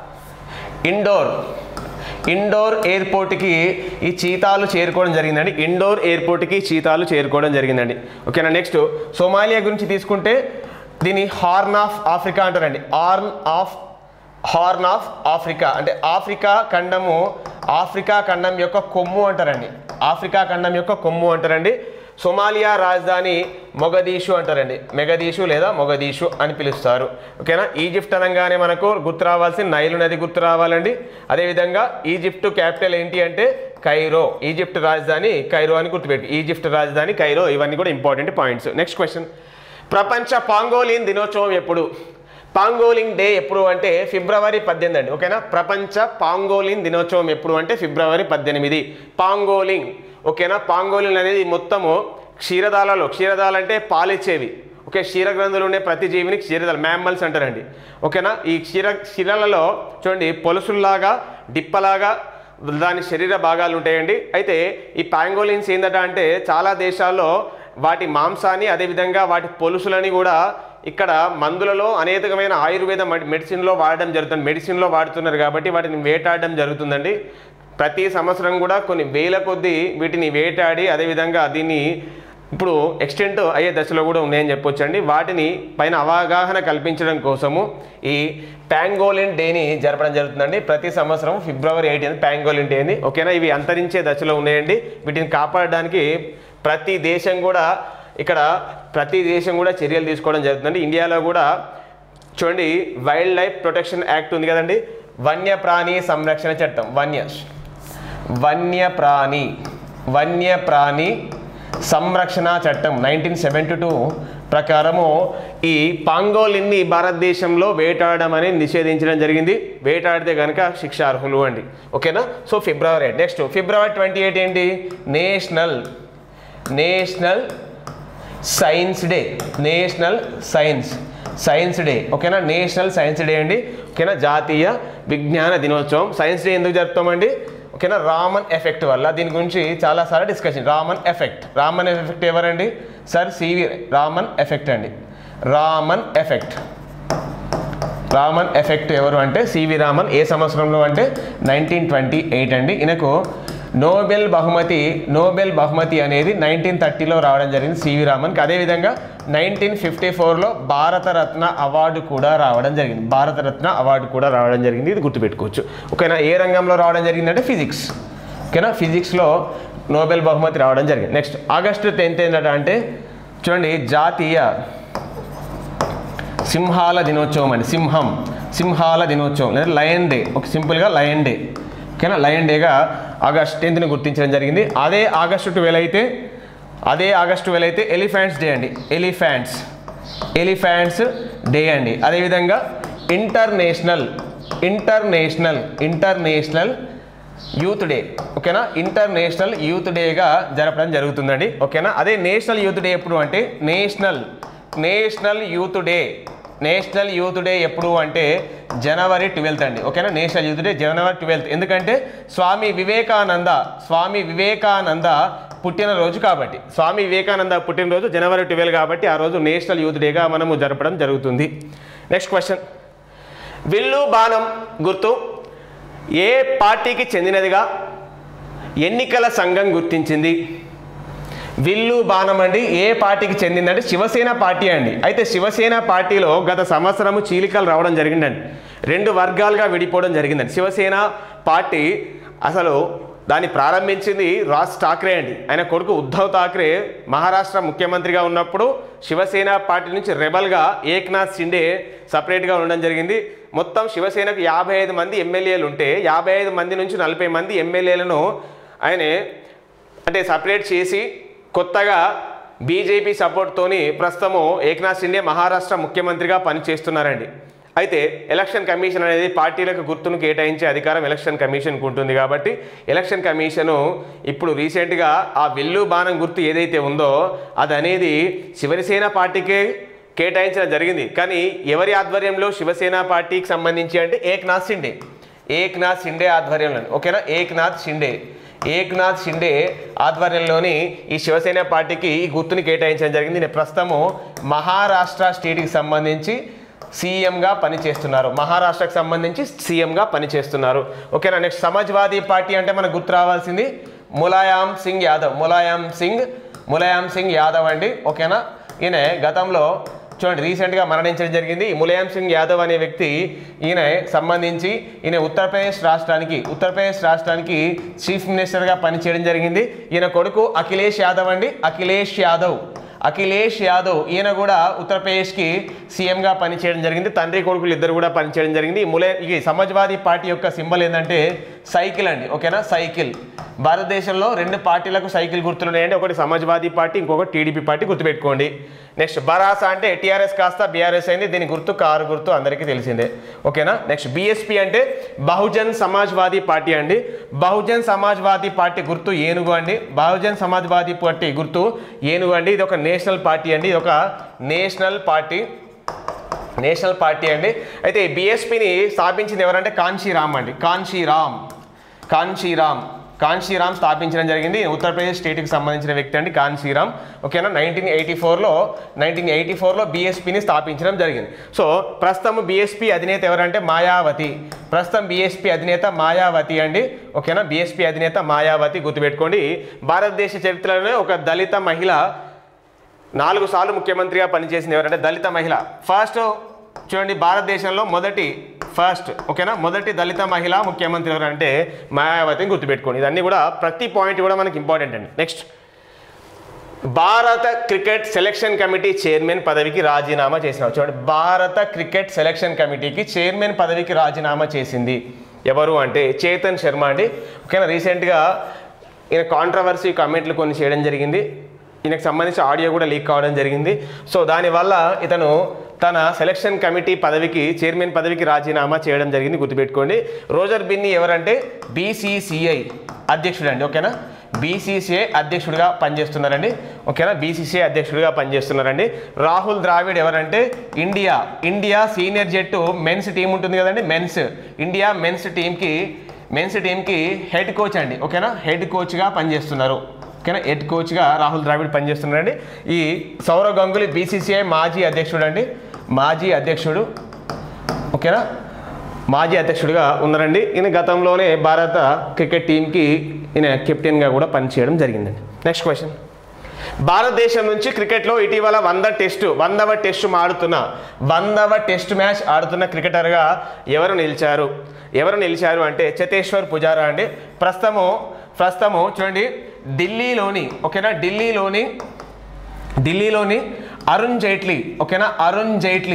S1: ఇండోర్ ఇండోర్ ఎయిర్పోర్ట్కి ఈ చీతాలు చేరుకోవడం జరిగిందండి ఇండోర్ ఎయిర్పోర్ట్కి చీతాలు చేరుకోవడం జరిగిందండి ఓకేనా నెక్స్ట్ సోమాలియా గురించి తీసుకుంటే దీని హార్న్ ఆఫ్ ఆఫ్రికా అంటారండి horn of horn of Africa అంటే ఆఫ్రికా ఖండము ఆఫ్రికా ఖండం యొక్క కొమ్ము అంటారండి ఆఫ్రికా ఖండం యొక్క కొమ్ము అంటారండి సోమాలియా రాజధాని మొగదీషు అంటారండి మెగదీషు లేదా మొగదీషు అని పిలుస్తారు ఓకేనా ఈజిప్ట్ అనగానే మనకు గుర్తు రావాల్సిన నైలు నది గుర్తు రావాలండి అదేవిధంగా ఈజిప్ట్ క్యాపిటల్ ఏంటి అంటే కైరో ఈజిప్ట్ రాజధాని కైరో అని గుర్తుపెట్టు ఈజిప్ట్ రాజధాని కైరో ఇవన్నీ కూడా ఇంపార్టెంట్ పాయింట్స్ నెక్స్ట్ క్వశ్చన్ ప్రపంచ పాంగోలిన్ దినోత్సవం ఎప్పుడు పాంగోలింగ్ డే ఎప్పుడు అంటే ఫిబ్రవరి పద్దెనిమిది అండి ఓకేనా ప్రపంచ పాంగోలిన్ దినోత్సవం ఎప్పుడు అంటే ఫిబ్రవరి పద్దెనిమిది పాంగోలింగ్ ఓకేనా పాంగోలిన్ అనేది మొత్తము క్షీరదాలలో క్షీరదాలు అంటే పాలిచ్చేవి ఓకే క్షీరగ్రంథులు ఉండే ప్రతి జీవిని క్షీరదాలు మ్యామ్మల్స్ అంటారండి ఓకేనా ఈ క్షీర క్షీరలలో చూడండి పొలుసుల్లాగా డిప్పలాగా దాని శరీర భాగాలు ఉంటాయండి అయితే ఈ పాంగోలిన్స్ ఏందట అంటే చాలా దేశాల్లో వాటి మాంసాన్ని అదేవిధంగా వాటి పొలుసులని కూడా ఇక్కడ మందులలో అనేకమైన ఆయుర్వేద మెడి- మెడిసిన్లో వాడడం జరుగుతుంది మెడిసిన్లో వాడుతున్నారు కాబట్టి వాటిని వేటాడడం జరుగుతుందండి ప్రతి సంవత్సరం కూడా కొన్ని వేల కొద్దీ వీటిని వేటాడి అదేవిధంగా దీన్ని ఇప్పుడు ఎక్స్టెంట్ అయ్యే దశలో కూడా ఉన్నాయని చెప్పొచ్చండి వాటిని పైన అవగాహన కల్పించడం కోసము ఈ ప్యాంగోలిన్ డేని జరపడం జరుగుతుందండి ప్రతి సంవత్సరం ఫిబ్రవరి ఎయిటీన్ ప్యాంగోలిన్ డేని ఓకేనా ఇవి అంతరించే దశలో ఉన్నాయండి వీటిని కాపాడడానికి ప్రతి దేశం కూడా ఇక్కడ ప్రతి దేశం కూడా చర్యలు తీసుకోవడం జరుగుతుందండి ఇండియాలో కూడా చూడండి వైల్డ్ లైఫ్ ప్రొటెక్షన్ యాక్ట్ ఉంది కదండి వన్యప్రాణి సంరక్షణ చట్టం వన్య వన్యప్రాణి వన్యప్రాణి సంరక్షణ చట్టం నైన్టీన్ సెవెంటీ టూ ప్రకారము ఈ పాంగోలిన్ని భారతదేశంలో వేటాడడం అనేది నిషేధించడం జరిగింది వేటాడితే కనుక శిక్షార్హులు అండి ఓకేనా so February eight next February twenty eight ఏంటి national national science day national science science day ఓకేనా నేషనల్ సైన్స్ డే అండి ఓకేనా జాతీయ విజ్ఞాన దినోత్సవం సైన్స్ డే ఎందుకు జరుపుతామండి ఓకేనా రామన్ ఎఫెక్ట్ వల్ల దీని గురించి చాలాసార్లు discussion Raman effect Raman effect ఎవరండి సార్ సివి రామన్ ఎఫెక్ట్ అండి రామన్ ఎఫెక్ట్ రామన్ ఎఫెక్ట్ ఎవరు అంటే సివి రామన్ ఏ సంవత్సరంలో అంటే నైన్టీన్ ట్వంటీ ఎయిట్ అండి ఈయనకు నోబెల్ బహుమతి నోబెల్ బహుమతి అనేది నైన్టీన్ థర్టీలో రావడం జరిగింది సివి రామన్కి అదేవిధంగా నైన్టీన్ ఫిఫ్టీ ఫోర్లో భారతరత్న అవార్డు కూడా రావడం జరిగింది భారతరత్న అవార్డు కూడా రావడం జరిగింది ఇది గుర్తుపెట్టుకోవచ్చు ఓకేనా ఏ రంగంలో రావడం జరిగిందంటే ఫిజిక్స్ ఓకేనా ఫిజిక్స్లో నోబెల్ బహుమతి రావడం జరిగింది నెక్స్ట్ ఆగస్టు టెన్త్ ఏంటంటే అంటే చూడండి జాతీయ సింహాల దినోత్సవం అండి సింహం సింహాల దినోత్సవం లేదా లయన్ డే ఒక సింపుల్గా లయన్ డే ఓకేనా లయన్ డేగా ఆగస్ట్ టెన్త్ని గుర్తించడం జరిగింది అదే ఆగస్టు ట్వెల్వ్ అయితే అదే ఆగస్టు ట్వెల్వ్ అయితే ఎలిఫెంట్స్ డే అండి ఎలిఫెంట్స్ ఎలిఫెంట్స్ డే అండి అదేవిధంగా international international international youth day ఓకేనా ఇంటర్నేషనల్ యూత్ డేగా జరపడం జరుగుతుందండి ఓకేనా అదే నేషనల్ యూత్ డే ఎప్పుడు అంటే national national youth day national youth day ఎప్పుడు అంటే జనవరి ట్వెల్త్ అండి ఓకేనా national youth day January twelfth ఎందుకంటే స్వామి వివేకానంద స్వామి వివేకానంద పుట్టినరోజు కాబట్టి స్వామి వివేకానంద పుట్టినరోజు జనవరి ట్వెల్వ్ కాబట్టి ఆ రోజు నేషనల్ యూత్ డేగా మనము జరపడం జరుగుతుంది నెక్స్ట్ క్వశ్చన్ విల్లు బాణం గుర్తు ఏ పార్టీకి చెందినదిగా ఎన్నికల సంఘం గుర్తించింది విల్లు బాణం అండి ఏ పార్టీకి చెందిందంటే శివసేన పార్టీ అండి అయితే శివసేన పార్టీలో గత సంవత్సరము చీలికలు రావడం జరిగిందండి రెండు వర్గాలుగా విడిపోవడం జరిగిందండి శివసేన పార్టీ అసలు దాన్ని ప్రారంభించింది రాజ్ ఠాక్రే అండి ఆయన కొడుకు ఉద్ధవ్ ఠాక్రే మహారాష్ట్ర ముఖ్యమంత్రిగా ఉన్నప్పుడు శివసేన పార్టీ నుంచి రెబల్గా ఏక్నాథ్ షిండే సపరేట్గా ఉండడం జరిగింది మొత్తం శివసేనకు యాభై ఐదు మంది ఎమ్మెల్యేలు ఉంటే యాభై ఐదు మంది నుంచి నలభై మంది ఎమ్మెల్యేలను ఆయన అంటే సపరేట్ చేసి కొత్తగా బీజేపీ సపోర్ట్తోని ప్రస్తుతము ఏక్నాథ్ షిండే మహారాష్ట్ర ముఖ్యమంత్రిగా పనిచేస్తున్నారండి అయితే ఎలక్షన్ కమిషన్ అనేది పార్టీలకు గుర్తును కేటాయించే అధికారం ఎలక్షన్ కమిషన్కు ఉంటుంది కాబట్టి ఎలక్షన్ కమిషను ఇప్పుడు రీసెంట్గా ఆ విల్లు బాణం గుర్తు ఏదైతే ఉందో అది అనేది శివసేన పార్టీకే కేటాయించడం జరిగింది కానీ ఎవరి ఆధ్వర్యంలో శివసేన పార్టీకి సంబంధించి అంటే ఏక్నాథ్ షిండే ఏక్నాథ్ షిండే ఆధ్వర్యంలో ఓకేనా ఏక్నాథ్ షిండే ఏక్నాథ్ షిండే ఆధ్వర్యంలోని ఈ శివసేన పార్టీకి ఈ గుర్తుని కేటాయించడం జరిగింది నేను ప్రస్తుతము మహారాష్ట్ర స్టేట్కి సంబంధించి సీఎంగా పనిచేస్తున్నారు మహారాష్ట్రకు సంబంధించి సీఎంగా పనిచేస్తున్నారు ఓకేనా నెక్స్ట్ సమాజ్వాదీ పార్టీ అంటే మనకు గుర్తు రావాల్సింది ములాయాం సింగ్ యాదవ్ ములాయాం సింగ్ ములాయాం సింగ్ యాదవ్ అండి ఓకేనా ఈయన గతంలో చూడండి రీసెంట్గా మరణించడం జరిగింది ఈ ములాయం సింగ్ యాదవ్ అనే వ్యక్తి ఈయన సంబంధించి ఈయన ఉత్తరప్రదేశ్ రాష్ట్రానికి ఉత్తరప్రదేశ్ రాష్ట్రానికి చీఫ్ మినిస్టర్గా పనిచేయడం జరిగింది ఈయన కొడుకు అఖిలేష్ యాదవ్ అండి అఖిలేష్ యాదవ్ అఖిలేష్ యాదవ్ ఈయన కూడా ఉత్తరప్రదేశ్కి సీఎంగా పనిచేయడం జరిగింది తండ్రి కొడుకులు ఇద్దరు కూడా పనిచేయడం జరిగింది ఈ ములే ఈ సమాజ్వాదీ పార్టీ యొక్క సింబల్ ఏంటంటే సైకిల్ అండి ఓకేనా సైకిల్ భారతదేశంలో రెండు పార్టీలకు సైకిల్ గుర్తులు ఉన్నాయండి ఒకటి సమాజ్వాదీ పార్టీ ఇంకొకటి టీడీపీ పార్టీ గుర్తుపెట్టుకోండి నెక్స్ట్ బరాసా అంటే టీఆర్ఎస్ కాస్త బీఆర్ఎస్ అయింది దీని గుర్తు కారు గుర్తు అందరికీ తెలిసిందే ఓకేనా నెక్స్ట్ బీఎస్పీ అంటే బహుజన్ సమాజ్వాదీ పార్టీ అండి బహుజన్ సమాజ్వాదీ పార్టీ గుర్తు ఏనుగు అండి బహుజన్ సమాజ్వాదీ పార్టీ గుర్తు ఏనుగు అండి ఇది ఒక నేషనల్ పార్టీ అండి ఇది ఒక నేషనల్ పార్టీ నేషనల్ పార్టీ అండి అయితే ఈ బీఎస్పీని స్థాపించింది ఎవరంటే కాంశీరామ్ అండి కాంశీరామ్ కాంశీరామ్ కాంశీరామ్ స్థాపించడం జరిగింది ఉత్తరప్రదేశ్ స్టేట్కి సంబంధించిన వ్యక్తి అండి కాంశీరామ్ ఓకేనా నైన్టీన్ ఎయిటీ ఫోర్లో నైన్టీన్ ఎయిటీ ఫోర్లో బీఎస్పీని స్థాపించడం జరిగింది సో ప్రస్తుతం బీఎస్పీ అధినేత ఎవరంటే మాయావతి ప్రస్తుతం బీఎస్పీ అధినేత మాయావతి అండి ఓకేనా బీఎస్పీ అధినేత మాయావతి గుర్తుపెట్టుకోండి భారతదేశ చరిత్రలోనే ఒక దళిత మహిళ నాలుగు సార్లు ముఖ్యమంత్రిగా పనిచేసింది ఎవరంటే దళిత మహిళ ఫస్ట్ చూడండి భారతదేశంలో మొదటి ఫస్ట్ ఓకేనా మొదటి దళిత మహిళ ముఖ్యమంత్రి ఎవరంటే మాయావతిని గుర్తుపెట్టుకోండి ఇదన్నీ కూడా ప్రతి పాయింట్ కూడా మనకి ఇంపార్టెంట్ అండి నెక్స్ట్ భారత క్రికెట్ సెలక్షన్ కమిటీ చైర్మన్ పదవికి రాజీనామా చేసిన చూడండి భారత క్రికెట్ సెలక్షన్ కమిటీకి చైర్మన్ పదవికి రాజీనామా చేసింది ఎవరు అంటే చేతన్ శర్మ అండి ఓకేనా రీసెంట్గా ఈయన కాంట్రవర్సీ కామెంట్లు కొన్ని చేయడం జరిగింది ఈయనకు సంబంధించి ఆడియో కూడా లీక్ కావడం జరిగింది సో దానివల్ల ఇతను తన సెలక్షన్ కమిటీ పదవికి చైర్మన్ పదవికి రాజీనామా చేయడం జరిగింది గుర్తుపెట్టుకోండి రోజర్ బిన్ని ఎవరంటే బీసీసీఐ అధ్యక్షుడు అండి ఓకేనా బీసీసీఐ అధ్యక్షుడిగా పనిచేస్తున్నారండి ఓకేనా బీసీసీఐ అధ్యక్షుడిగా పనిచేస్తున్నారండి రాహుల్ ద్రావిడ్ ఎవరంటే ఇండియా ఇండియా సీనియర్ జట్టు మెన్స్ టీం ఉంటుంది కదండి మెన్స్ ఇండియా మెన్స్ టీంకి మెన్స్ టీంకి హెడ్ కోచ్ అండి ఓకేనా హెడ్ కోచ్గా పనిచేస్తున్నారు ఓకేనా హెడ్ కోచ్గా రాహుల్ ద్రావిడ్ పనిచేస్తున్నారండి ఈ సౌరవ్ గంగులీ బీసీసీఐ మాజీ అధ్యక్షుడు అండి మాజీ అధ్యక్షుడు ఓకేనా మాజీ అధ్యక్షుడిగా ఉన్నారండి ఈయన గతంలోనే భారత క్రికెట్ టీంకి ఈయన కెప్టెన్గా కూడా పనిచేయడం జరిగిందండి నెక్స్ట్ క్వశ్చన్ భారతదేశం నుంచి క్రికెట్లో ఇటీవల వంద టెస్టు వందవ టెస్టు ఆడుతున్న వందవ టెస్ట్ మ్యాచ్ ఆడుతున్న క్రికెటర్గా ఎవరు నిలిచారు ఎవరు నిలిచారు అంటే చతేశ్వర్ పుజారా అండి ప్రస్తుతము ప్రస్తుతము చూడండి ఢిల్లీలోని ఓకేనా ఢిల్లీలోని ఢిల్లీలోని అరుణ్ జైట్లీ ఓకేనా అరుణ్ జైట్లీ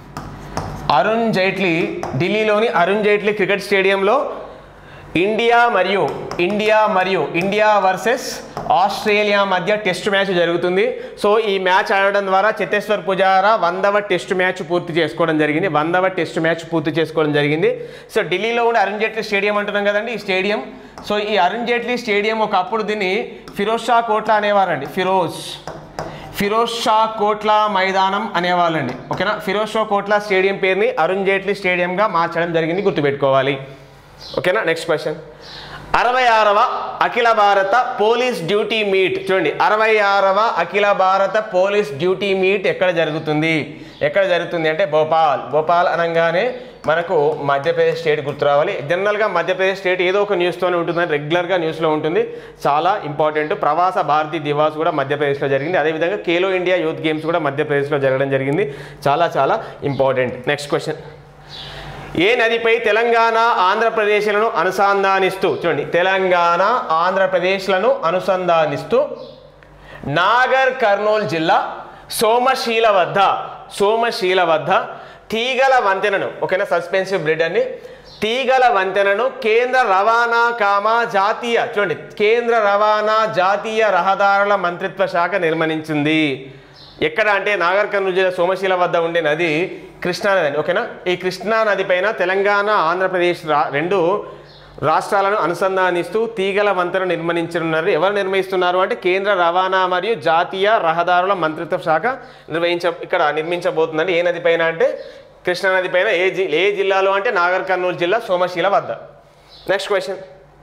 S1: అరుణ్ జైట్లీ ఢిల్లీలోని అరుణ్ జైట్లీ క్రికెట్ స్టేడియంలో ఇండియా మరియు ఇండియా మరియు ఇండియా వర్సెస్ ఆస్ట్రేలియా మధ్య టెస్ట్ మ్యాచ్ జరుగుతుంది సో ఈ మ్యాచ్ ఆడడం ద్వారా చిత్తేశ్వర్ పుజారా వందవ టెస్ట్ మ్యాచ్ పూర్తి చేసుకోవడం జరిగింది వందవ టెస్ట్ మ్యాచ్ పూర్తి చేసుకోవడం జరిగింది సో ఢిల్లీలో ఉండే అరుణ్ జైట్లీ స్టేడియం అంటున్నాం కదండి ఈ స్టేడియం సో ఈ అరుణ్ జైట్లీ స్టేడియం ఒకప్పుడు దీన్ని ఫిరోజ్ షా కోట్లా అనేవారండి ఫిరోజ్ ఫిరోజ్ షా కోట్లా మైదానం అనేవాళ్ళండి ఓకేనా ఫిరోజ్ షా కోట్లా స్టేడియం పేరుని అరుణ్ జైట్లీ స్టేడియంగా మార్చడం జరిగింది గుర్తుపెట్టుకోవాలి ఓకేనా నెక్స్ట్ క్వశ్చన్ అరవై ఆరవ అఖిల భారత పోలీస్ డ్యూటీ మీట్ చూడండి అరవై ఆరవ అఖిల భారత పోలీస్ డ్యూటీ మీట్ ఎక్కడ జరుగుతుంది ఎక్కడ జరుగుతుంది అంటే భోపాల్ భోపాల్ అనగానే మనకు మధ్యప్రదేశ్ స్టేట్ గుర్తు రావాలి జనరల్గా మధ్యప్రదేశ్ స్టేట్ ఏదో ఒక న్యూస్తోనే ఉంటుందని రెగ్యులర్గా న్యూస్లో ఉంటుంది చాలా ఇంపార్టెంట్ ప్రవాస భారతీ దివాస్ కూడా మధ్యప్రదేశ్లో జరిగింది అదేవిధంగా ఖేలో ఇండియా యూత్ గేమ్స్ కూడా మధ్యప్రదేశ్లో జరగడం జరిగింది చాలా చాలా ఇంపార్టెంట్ నెక్స్ట్ క్వశ్చన్ ఏ నదిపై తెలంగాణ ఆంధ్రప్రదేశ్లను అనుసంధానిస్తూ చూడండి తెలంగాణ ఆంధ్రప్రదేశ్లను అనుసంధానిస్తూ నాగర్ కర్నూలు జిల్లా సోమశీల వద్ద సోమశీల వద్ద తీగల వంతెనను ఓకేనా సస్పెన్సివ్ బ్రిడ్ అని తీగల వంతెనను కేంద్ర రవాణా కామా జాతీయ చూడండి కేంద్ర రవాణా జాతీయ రహదారుల మంత్రిత్వ శాఖ నిర్మించింది ఎక్కడ అంటే నాగర్ కర్నూలు జిల్లా సోమశీల వద్ద ఉండే నది కృష్ణా నది అండి ఓకేనా ఈ కృష్ణా నది పైన తెలంగాణ ఆంధ్రప్రదేశ్ రా రెండు రాష్ట్రాలను అనుసంధానిస్తూ తీగల వంతెన నిర్మించనున్నారు ఎవరు నిర్మిస్తున్నారు అంటే కేంద్ర రవాణా మరియు జాతీయ రహదారుల మంత్రిత్వ శాఖ నిర్వహించ ఇక్కడ నిర్మించబోతుందండి ఏ నది పైన అంటే కృష్ణా నది పైన ఏ జి ఏ జిల్లాలో అంటే నాగర్ కర్నూలు జిల్లా సోమశీల వద్ద నెక్స్ట్ క్వశ్చన్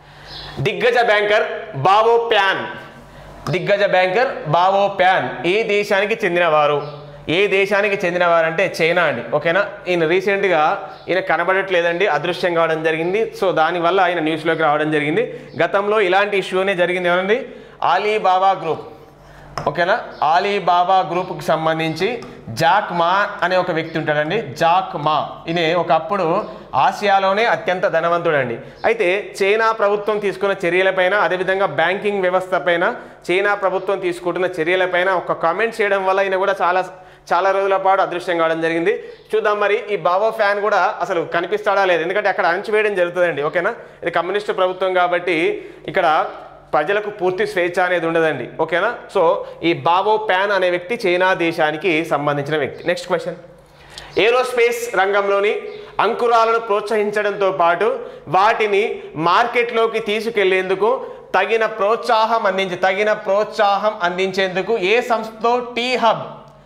S1: దిగ్గజ బ్యాంకర్ బావో ప్యాన్ దిగ్గజ బ్యాంకర్ బావో ప్యాన్ ఏ దేశానికి చెందినవారు ఏ దేశానికి చెందినవారు అంటే చైనా అండి ఓకేనా ఈయన రీసెంట్గా ఈయన కనబడట్లేదండి అదృశ్యం కావడం జరిగింది సో దానివల్ల ఆయన న్యూస్లోకి రావడం జరిగింది గతంలో ఇలాంటి ఇష్యూనే జరిగింది ఏమండి ఆలీబాబా గ్రూప్ ఓకేనా ఆలీబాబా గ్రూప్కి సంబంధించి జాక్ మా అనే ఒక వ్యక్తి ఉంటాడండి జాక్ మా ఈయన ఒకప్పుడు ఆసియాలోనే అత్యంత ధనవంతుడండి అయితే చైనా ప్రభుత్వం తీసుకున్న చర్యలపైన అదేవిధంగా బ్యాంకింగ్ వ్యవస్థ పైన చైనా ప్రభుత్వం తీసుకుంటున్న చర్యలపైన ఒక కామెంట్ చేయడం వల్ల ఈయన కూడా చాలా చాలా రోజుల పాటు అదృశ్యం కావడం జరిగింది చూద్దాం మరి ఈ బాబా ఫ్యాన్ కూడా అసలు కనిపిస్తాడా లేదు ఎందుకంటే అక్కడ అణచివేయడం జరుగుతుందండి ఓకేనా ఇది కమ్యూనిస్టు ప్రభుత్వం కాబట్టి ఇక్కడ ప్రజలకు పూర్తి స్వేచ్ఛ అనేది ఉండదండి ఓకేనా సో ఈ బాబో ప్యాన్ అనే వ్యక్తి చైనా దేశానికి సంబంధించిన వ్యక్తి నెక్స్ట్ క్వశ్చన్ ఏరోస్పేస్ రంగంలోని అంకురాలను ప్రోత్సహించడంతో పాటు వాటిని మార్కెట్లోకి తీసుకెళ్లేందుకు తగిన ప్రోత్సాహం అందించి తగిన ప్రోత్సాహం అందించేందుకు ఏ సంస్థతో టీ హబ్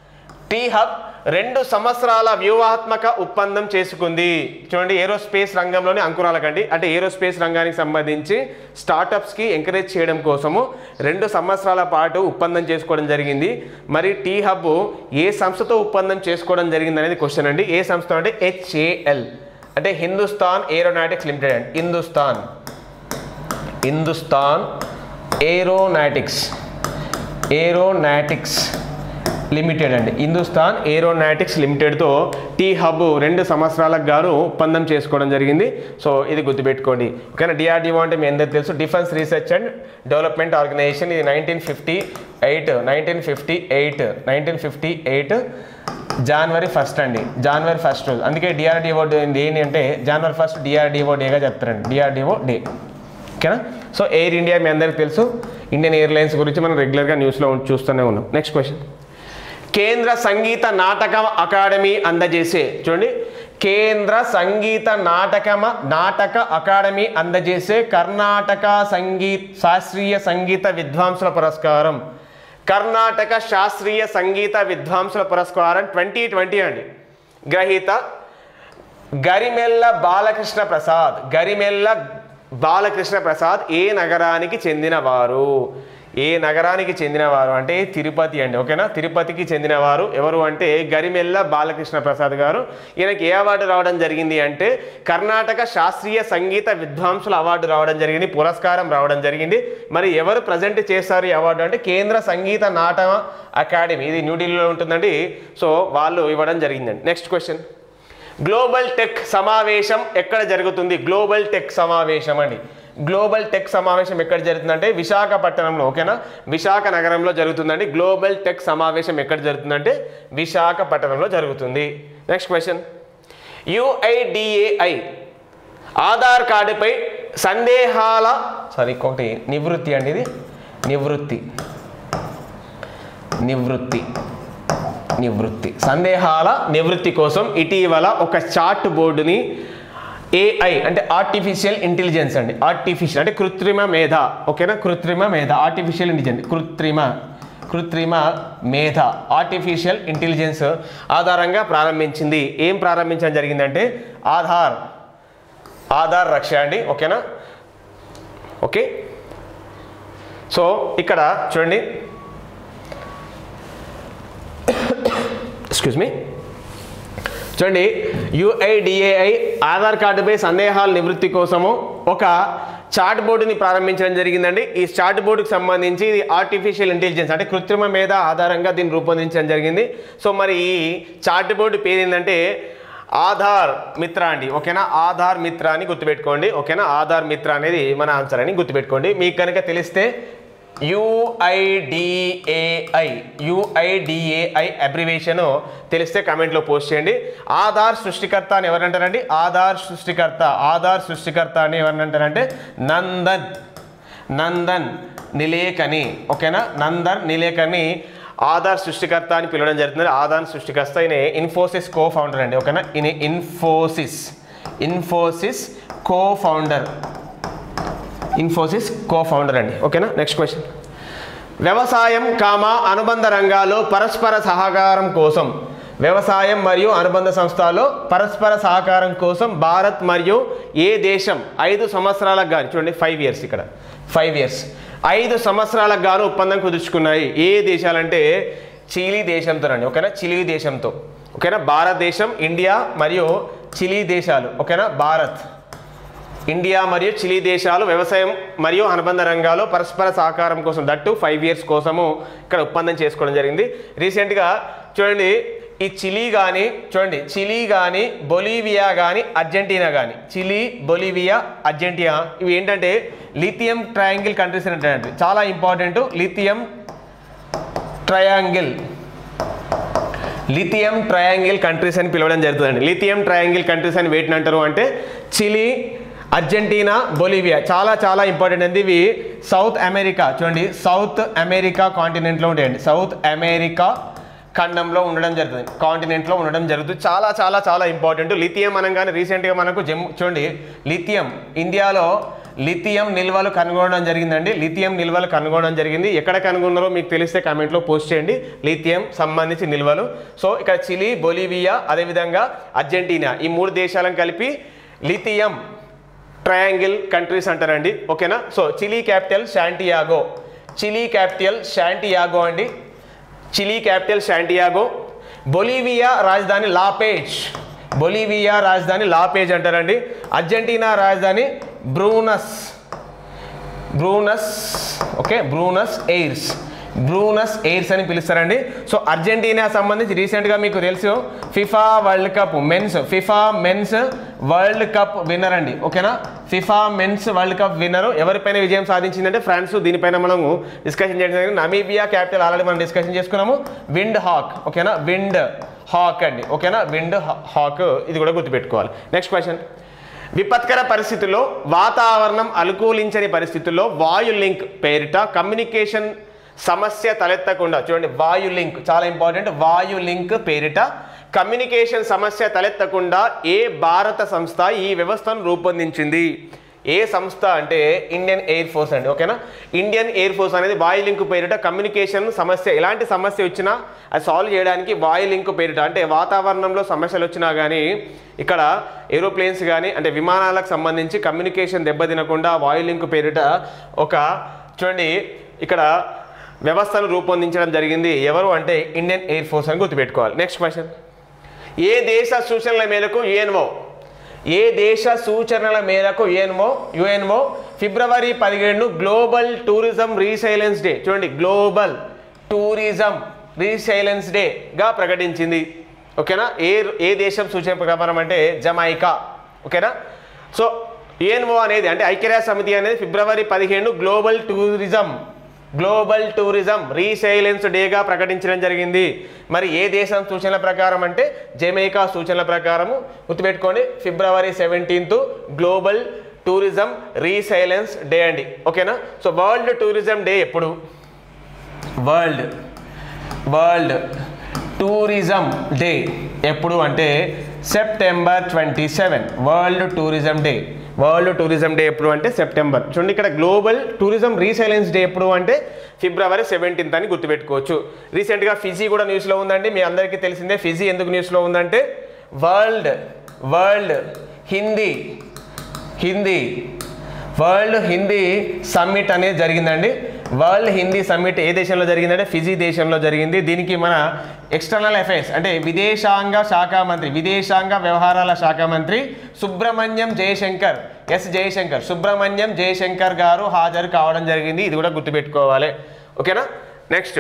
S1: టీ హబ్ రెండు సంవత్సరాల వ్యూహాత్మక ఒప్పందం చేసుకుంది చూడండి ఏరోస్పేస్ రంగంలోని అంకురాలకండి అంటే ఏరోస్పేస్ రంగానికి సంబంధించి స్టార్టప్స్కి ఎంకరేజ్ చేయడం కోసము రెండు సంవత్సరాల పాటు ఒప్పందం చేసుకోవడం జరిగింది మరి టీ హబ్ ఏ సంస్థతో ఒప్పందం చేసుకోవడం జరిగింది అనేది క్వశ్చన్ అండి ఏ సంస్థ అంటే హెచ్ఏఎల్ అంటే హిందుస్థాన్ ఏరోనాటిక్స్ లిమిటెడ్ అండి Hindustan Hindustan Aeronautics Aeronautics Limited అండి హిందుస్థాన్ ఏరోనాటిక్స్ లిమిటెడ్తో టీ హబ్ రెండు సంవత్సరాలకు గాను ఒప్పందం చేసుకోవడం జరిగింది సో ఇది గుర్తుపెట్టుకోండి ఓకేనా డిఆర్డిఓ అంటే మీ అందరికీ తెలుసు Defence Research and Development Organisation ఇది nineteen fifty eight nineteen fifty eight nineteen fifty eight జనవరి ఫస్ట్ అండి జనవరి ఫస్ట్ రోజు అందుకే డిఆర్డిఓ డే ఏంటి అంటే జనవరి ఫస్ట్ డిఆర్డిఓ డేగా చెప్తారండి డిఆర్డిఓ డే ఓకేనా సో ఎయిర్ ఇండియా మీ అందరికీ తెలుసు ఇండియన్ ఎయిర్లైన్స్ గురించి మనం రెగ్యులర్గా న్యూస్లో ఉం- చూస్తూనే ఉన్నాం నెక్స్ట్ క్వశ్చన్ కేంద్ర సంగీత నాటక అకాడమీ అందజేసే చూడండి కేంద్ర సంగీత నాటకమ నాటక అకాడమీ అందజేసే కర్ణాటక సంగీత్ శాస్త్రీయ సంగీత విద్వాంసుల పురస్కారం కర్ణాటక శాస్త్రీయ సంగీత విద్వాంసుల పురస్కారం ట్వంటీ ట్వంటీ అండి గ్రహీత గరిమెల్ల బాలకృష్ణ ప్రసాద్ గరిమెల్ల బాలకృష్ణ ప్రసాద్ ఏ నగరానికి చెందినవారు ఏ నగరానికి చెందినవారు అంటే తిరుపతి అండి ఓకేనా తిరుపతికి చెందినవారు ఎవరు అంటే గరిమెల్ల బాలకృష్ణ ప్రసాద్ గారు ఈయనకి ఏ అవార్డు రావడం జరిగింది అంటే కర్ణాటక శాస్త్రీయ సంగీత విద్వాంసుల అవార్డు రావడం జరిగింది పురస్కారం రావడం జరిగింది మరి ఎవరు ప్రజెంట్ చేస్తారు ఈ అవార్డు అంటే కేంద్ర సంగీత నాటక అకాడమీ ఇది న్యూఢిల్లీలో ఉంటుందండి సో వాళ్ళు ఇవ్వడం జరిగిందండి నెక్స్ట్ క్వశ్చన్ గ్లోబల్ టెక్ సమావేశం ఎక్కడ జరుగుతుంది గ్లోబల్ టెక్ సమావేశం అండి గ్లోబల్ టెక్ సమావేశం ఎక్కడ జరుగుతుందంటే విశాఖపట్నంలో ఓకేనా విశాఖ నగరంలో జరుగుతుందండి గ్లోబల్ టెక్ సమావేశం ఎక్కడ జరుగుతుందంటే విశాఖపట్నంలో జరుగుతుంది నెక్స్ట్ క్వశ్చన్ యుఐడిఏఐ ఆధార్ కార్డుపై సందేహాల సారీ ఇంకొకటి నివృత్తి అండి ఇది నివృత్తి నివృత్తి నివృత్తి సందేహాల నివృత్తి కోసం ఇటీవల ఒక చార్ట్ బోర్డుని ఏఐ అంటే ఆర్టిఫిషియల్ ఇంటెలిజెన్స్ అండి ఆర్టిఫిషియల్ అంటే కృత్రిమ మేధ ఓకేనా కృత్రిమ మేధ ఆర్టిఫిషియల్ ఇంటెలిజెన్స్ కృత్రిమ కృత్రిమ మేధ ఆర్టిఫిషియల్ ఇంటెలిజెన్స్ ఆధారంగా ప్రారంభించింది ఏం ప్రారంభించడం జరిగిందంటే ఆధార్ ఆధార్ రక్ష అండి ఓకేనా ఓకే సో ఇక్కడ చూడండి ఎక్స్క్యూజ్ మీ చూడండి యుఐడిఏఐ ఆధార్ కార్డుపై సందేహాల నివృత్తి కోసము ఒక చాట్ బోర్డుని ప్రారంభించడం జరిగిందండి ఈ చాట్ బోర్డుకి సంబంధించి ఇది ఆర్టిఫిషియల్ ఇంటెలిజెన్స్ అంటే కృత్రిమ మీద ఆధారంగా దీన్ని రూపొందించడం జరిగింది సో మరి ఈ చాట్ బోర్డు పేరు ఏంటంటే ఆధార్ మిత్ర అండి ఓకేనా ఆధార్ మిత్ర అని గుర్తుపెట్టుకోండి ఓకేనా ఆధార్ మిత్ర అనేది మన ఆన్సర్ అని గుర్తుపెట్టుకోండి మీకు కనుక తెలిస్తే యుఐడిఏఐ యుఐడిఏఐ అబ్రివేషన్ తెలిస్తే కమెంట్లో పోస్ట్ చేయండి ఆధార్ సృష్టికర్త అని ఎవరంటారండి ఆధార్ సృష్టికర్త ఆధార్ సృష్టికర్త అని ఎవరంటారంటే నందన్ నందన్ నిలేకని ఓకేనా నందన్ నిలేకని ఆధార్ సృష్టికర్త అని పిలవడం జరుగుతుంది ఆధార్ సృష్టికర్త ఈయన ఇన్ఫోసిస్ కో ఫౌండర్ అండి ఓకేనా ఈయన Infosys Infosys co founder Infosys co founder అండి ఓకేనా నెక్స్ట్ క్వశ్చన్ వ్యవసాయం కామ అనుబంధ రంగాల్లో పరస్పర సహకారం కోసం వ్యవసాయం మరియు అనుబంధ సంస్థల్లో పరస్పర సహకారం కోసం భారత్ మరియు ఏ దేశం ఐదు సంవత్సరాలకు గాను చూడండి ఫైవ్ ఇయర్స్ ఇక్కడ ఫైవ్ ఇయర్స్ ఐదు సంవత్సరాలకు గాను ఒప్పందం కుదుర్చుకున్నాయి ఏ దేశాలంటే చిలీ దేశంతో అండి ఓకేనా చిలీ దేశంతో ఓకేనా భారతదేశం ఇండియా మరియు చిలీ దేశాలు ఓకేనా భారత్ ఇండియా మరియు చిలీ దేశాలు వ్యవసాయం మరియు అనుబంధ రంగాల్లో పరస్పర సహకారం కోసం దట్టు ఫైవ్ ఇయర్స్ కోసము ఇక్కడ ఒప్పందం చేసుకోవడం జరిగింది రీసెంట్గా చూడండి ఈ చిలీ కానీ చూడండి చిలీ కానీ బొలీవియా కానీ అర్జెంటీనా కానీ చిలీ బొలీవియా అర్జెంటీనా ఇవి ఏంటంటే లిథియం ట్రయాంగిల్ కంట్రీస్ అంటే చాలా important lithium triangle lithium triangle countries అని పిలవడం జరుగుతుందండి లిథియం ట్రయాంగిల్ కంట్రీస్ అని వేటిని అంటారు అంటే చిలీ అర్జెంటీనా బొలివియా చాలా చాలా ఇంపార్టెంట్ అండి ఇవి సౌత్ అమెరికా చూడండి సౌత్ అమెరికా కాంటినెంట్లో ఉంటాయండి సౌత్ అమెరికా ఖండంలో ఉండడం జరుగుతుంది కాంటినెంట్లో ఉండడం జరుగుతుంది చాలా చాలా చాలా ఇంపార్టెంట్ లిథియం అనగానే రీసెంట్గా మనకు జమ్మూ చూడండి లిథియం ఇండియాలో లిథియం నిల్వలు కనుగొనడం జరిగిందండి లిథియం నిల్వలు కనుగొనడం జరిగింది ఎక్కడ కనుగొన్నారో మీకు తెలిస్తే కామెంట్లో పోస్ట్ చేయండి లిథియం సంబంధించి నిల్వలు సో ఇక్కడ చిలీ బొలివియా అదేవిధంగా అర్జెంటీనా ఈ మూడు దేశాలను కలిపి లిథియం ట్రయాంగిల్ కంట్రీస్ అంటారండి ఓకేనా so Chile capital Santiago Chile capital Santiago అండి చిలీ క్యాపిటల్ శాంటియాగో బొలీవియా రాజధాని లాపేజ్ బొలీవియా రాజధాని లాపేజ్ అంటారండి అర్జెంటీనా రాజధాని Buenos Buenos okay Buenos Aires Buenos Aires అని పిలుస్తారండి సో అర్జెంటీనా సంబంధించి రీసెంట్గా మీకు తెలుసు FIFA World Cup men's FIFA men's World Cup winner అండి ఓకేనా FIFA men's World Cup winner ఎవరిపైన విజయం సాధించిందంటే ఫ్రాన్స్ దీనిపైన మనము డిస్కషన్ చేయడం జరిగింది నమీబియా క్యాపిటల్ ఆల్రెడీ మనం డిస్కషన్ చేసుకున్నాము విండ్ హాక్ ఓకేనా విండ్ హాక్ అండి ఓకేనా విండ్ హాక్ ఇది కూడా గుర్తుపెట్టుకోవాలి నెక్స్ట్ క్వశ్చన్ విపత్కర పరిస్థితుల్లో వాతావరణం అనుకూలించని పరిస్థితుల్లో వాయు లింక్ పేరిట కమ్యూనికేషన్ సమస్య తలెత్తకుండా చూడండి వాయు లింక్ చాలా ఇంపార్టెంట్ వాయు లింక్ పేరిట కమ్యూనికేషన్ సమస్య తలెత్తకుండా ఏ భారత సంస్థ ఈ వ్యవస్థను రూపొందించింది ఏ సంస్థ అంటే ఇండియన్ ఎయిర్ ఫోర్స్ అండి ఓకేనా ఇండియన్ ఎయిర్ ఫోర్స్ అనేది వాయు లింక్ పేరిట కమ్యూనికేషన్ సమస్య ఎలాంటి సమస్య వచ్చినా అది సాల్వ్ చేయడానికి వాయు లింక్ పేరిట అంటే వాతావరణంలో సమస్యలు వచ్చినా కానీ ఇక్కడ ఏరోప్లేన్స్ కానీ అంటే విమానాలకు సంబంధించి కమ్యూనికేషన్ దెబ్బతినకుండా వాయు లింక్ పేరిట ఒక చూడండి ఇక్కడ వ్యవస్థను రూపొందించడం జరిగింది ఎవరు అంటే ఇండియన్ ఎయిర్ ఫోర్స్ అని గుర్తుపెట్టుకోవాలి నెక్స్ట్ క్వశ్చన్ ఏ దేశ సూచనల మేరకు యుఎన్ఓ ఏ దేశ సూచనల మేరకు యుఎన్ఓ యుఎన్ఓ ఫిబ్రవరి పదిహేడును గ్లోబల్ టూరిజం రీసైలెన్స్ డే చూడండి గ్లోబల్ టూరిజం రీసైలెన్స్ డేగా ప్రకటించింది ఓకేనా ఏ ఏ దేశం సూచన ప్రకారం అంటే జమైకా ఓకేనా సో యుఎన్ఓ అనేది అంటే ఐక్యరాజ్య సమితి అనేది ఫిబ్రవరి పదిహేను global tourism global tourism resilience డేగా ప్రకటించడం జరిగింది మరి ఏ దేశం సూచనల ప్రకారం అంటే జమైకా సూచనల ప్రకారము గుర్తుపెట్టుకోండి ఫిబ్రవరి seventeenth global tourism resilience day అండి ఓకేనా సో వరల్డ్ టూరిజం డే ఎప్పుడు వరల్డ్ వరల్డ్ టూరిజం డే ఎప్పుడు అంటే September twenty seven world tourism day world tourism day ఎప్పుడు అంటే సెప్టెంబర్ చూడండి ఇక్కడ గ్లోబల్ టూరిజం రీసైలెన్స్ డే ఎప్పుడు అంటే ఫిబ్రవరి సెవెంటీన్త్ అని గుర్తుపెట్టుకోవచ్చు రీసెంట్గా ఫిజీ కూడా న్యూస్లో ఉందండి మీ అందరికీ తెలిసిందే ఫిజీ ఎందుకు న్యూస్లో ఉందంటే world world Hindi Hindi world Hindi summit అనేది జరిగిందండి వరల్డ్ హిందీ సమ్మిట్ ఏ దేశంలో జరిగిందంటే ఫిజీ దేశంలో జరిగింది దీనికి మన ఎక్స్టర్నల్ అఫైర్స్ అంటే విదేశాంగ శాఖ మంత్రి విదేశాంగ వ్యవహారాల శాఖ మంత్రి సుబ్రహ్మణ్యం జయశంకర్ ఎస్ జయశంకర్ సుబ్రహ్మణ్యం జయశంకర్ గారు హాజరు కావడం జరిగింది ఇది కూడా గుర్తుపెట్టుకోవాలి ఓకేనా నెక్స్ట్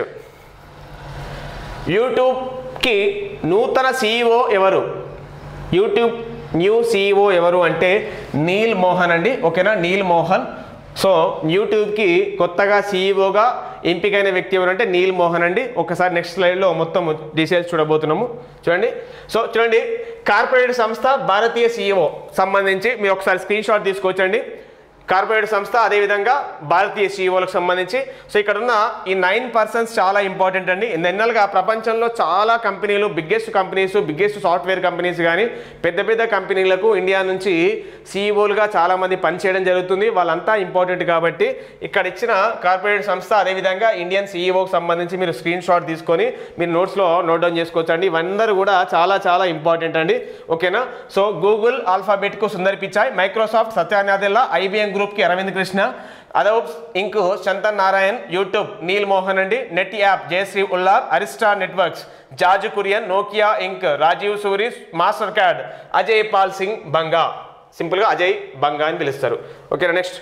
S1: యూట్యూబ్కి నూతన సీఈఓ ఎవరు యూట్యూబ్ న్యూ సీఈఓ ఎవరు అంటే నీల్ మోహన్ అండి ఓకేనా నీల్ మోహన్ సో యూట్యూబ్కి కొత్తగా సీఈఓగా ఎంపికైన వ్యక్తి ఎవరంటే నీల్ మోహన్ అండి ఒకసారి నెక్స్ట్ స్లైడ్లో మొత్తం డీటెయిల్స్ చూడబోతున్నాము చూడండి సో చూడండి కార్పొరేట్ సంస్థ భారతీయ సీఈఓ సంబంధించి మీరు ఒకసారి స్క్రీన్ షాట్ తీసుకోవచ్చండి కార్పొరేట్ సంస్థ అదేవిధంగా భారతీయ సీఈఓలకు సంబంధించి సో ఇక్కడ ఉన్న ఈ నైన్ పర్సన్స్ చాలా ఇంపార్టెంట్ అండి ఎన్నెన్నలుగా ప్రపంచంలో చాలా కంపెనీలు biggest companies biggest software companies కానీ పెద్ద పెద్ద కంపెనీలకు ఇండియా నుంచి సీఈఓలుగా చాలామంది పనిచేయడం జరుగుతుంది వాళ్ళంతా ఇంపార్టెంట్ కాబట్టి ఇక్కడ ఇచ్చిన కార్పొరేట్ సంస్థ అదేవిధంగా ఇండియన్ సీఈఓకి సంబంధించి మీరు స్క్రీన్ షాట్ తీసుకొని మీరు నోట్స్లో నోట్ డౌన్ చేసుకోవచ్చు అండి ఇవందరూ కూడా చాలా చాలా ఇంపార్టెంట్ అండి ఓకేనా సో గూగుల్ ఆల్ఫాబెట్కు సుందర్ పిచాయ్ మైక్రోసాఫ్ట్ సత్యానాదెల్లా ఐబిఎం గ్రూప్కి Arvind Krishna Adobe Inc Shantanu Narayen YouTube Neal Mohan అండి NetApp Jayshree Ullal Arista Networks George Kurian Nokia Inc Rajeev Suri Mastercard Ajay Pal Singh Banga సింపుల్గా అజయ్ బంగా అని పిలుస్తారు ఓకేనా నెక్స్ట్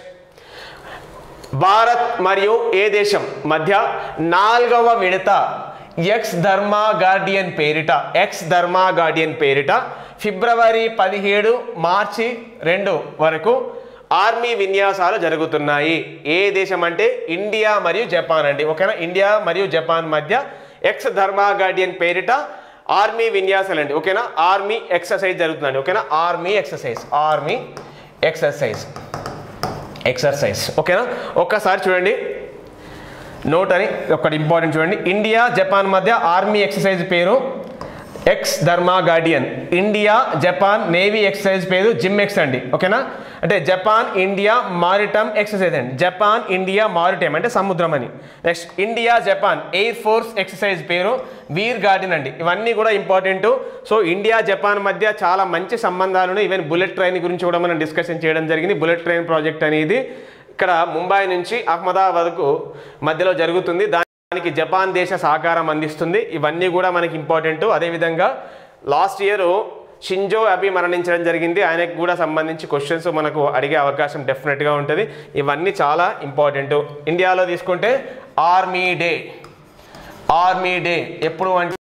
S1: భారత్ మరియు ఏ దేశం మధ్య నాలుగవ విడత ఎక్స్ ధర్మా గార్డియన్ పేరిట ఎక్స్ ధర్మా గార్డియన్ పేరిట ఫిబ్రవరి పదిహేడు మార్చి రెండు వరకు ఆర్మీ విన్యాసాలు జరుగుతున్నాయి ఏ దేశం అంటే ఇండియా మరియు జపాన్ అండి ఓకేనా ఇండియా మరియు జపాన్ మధ్య ఎక్స్ ధర్మా గార్డియన్ పేరిట ఆర్మీ విన్యాసాలు అండి ఓకేనా ఆర్మీ ఎక్సర్సైజ్ జరుగుతుందండి ఓకేనా army exercise army exercise exercise ఓకేనా ఒక్కసారి చూడండి నోట్ అని ఒకటి ఇంపార్టెంట్ చూడండి ఇండియా జపాన్ మధ్య ఆర్మీ ఎక్సర్సైజ్ పేరు Ex Dharma Guardian India Japan navy exercise పేరు జిమ్ ఎక్స్ అండి ఓకేనా అంటే జపాన్ ఇండియా మారిటమ్ ఎక్సర్సైజ్ అండి జపాన్ ఇండియా మారిటైమ్ అంటే సముద్రం అని next India Japan air force exercise పేరు వీర్ గార్డెన్ అండి ఇవన్నీ కూడా ఇంపార్టెంట్ సో ఇండియా జపాన్ మధ్య చాలా మంచి సంబంధాలను ఈవెన్ బుల్లెట్ ట్రైన్ గురించి కూడా మనం డిస్కషన్ చేయడం జరిగింది బుల్లెట్ ట్రైన్ ప్రాజెక్ట్ అనేది ఇక్కడ ముంబై నుంచి అహ్మదాబాద్కు మధ్యలో జరుగుతుంది దానికి జపాన్ దేశ సహకారం అందిస్తుంది ఇవన్నీ కూడా మనకి ఇంపార్టెంట్ అదేవిధంగా లాస్ట్ ఇయర్ షింజో అబి మరణించడం జరిగింది ఆయనకు కూడా సంబంధించి క్వశ్చన్స్ మనకు అడిగే అవకాశం డెఫినెట్గా ఉంటుంది ఇవన్నీ చాలా ఇంపార్టెంట్ ఇండియాలో తీసుకుంటే ఆర్మీ డే ఆర్మీ డే ఎప్పుడు అంటే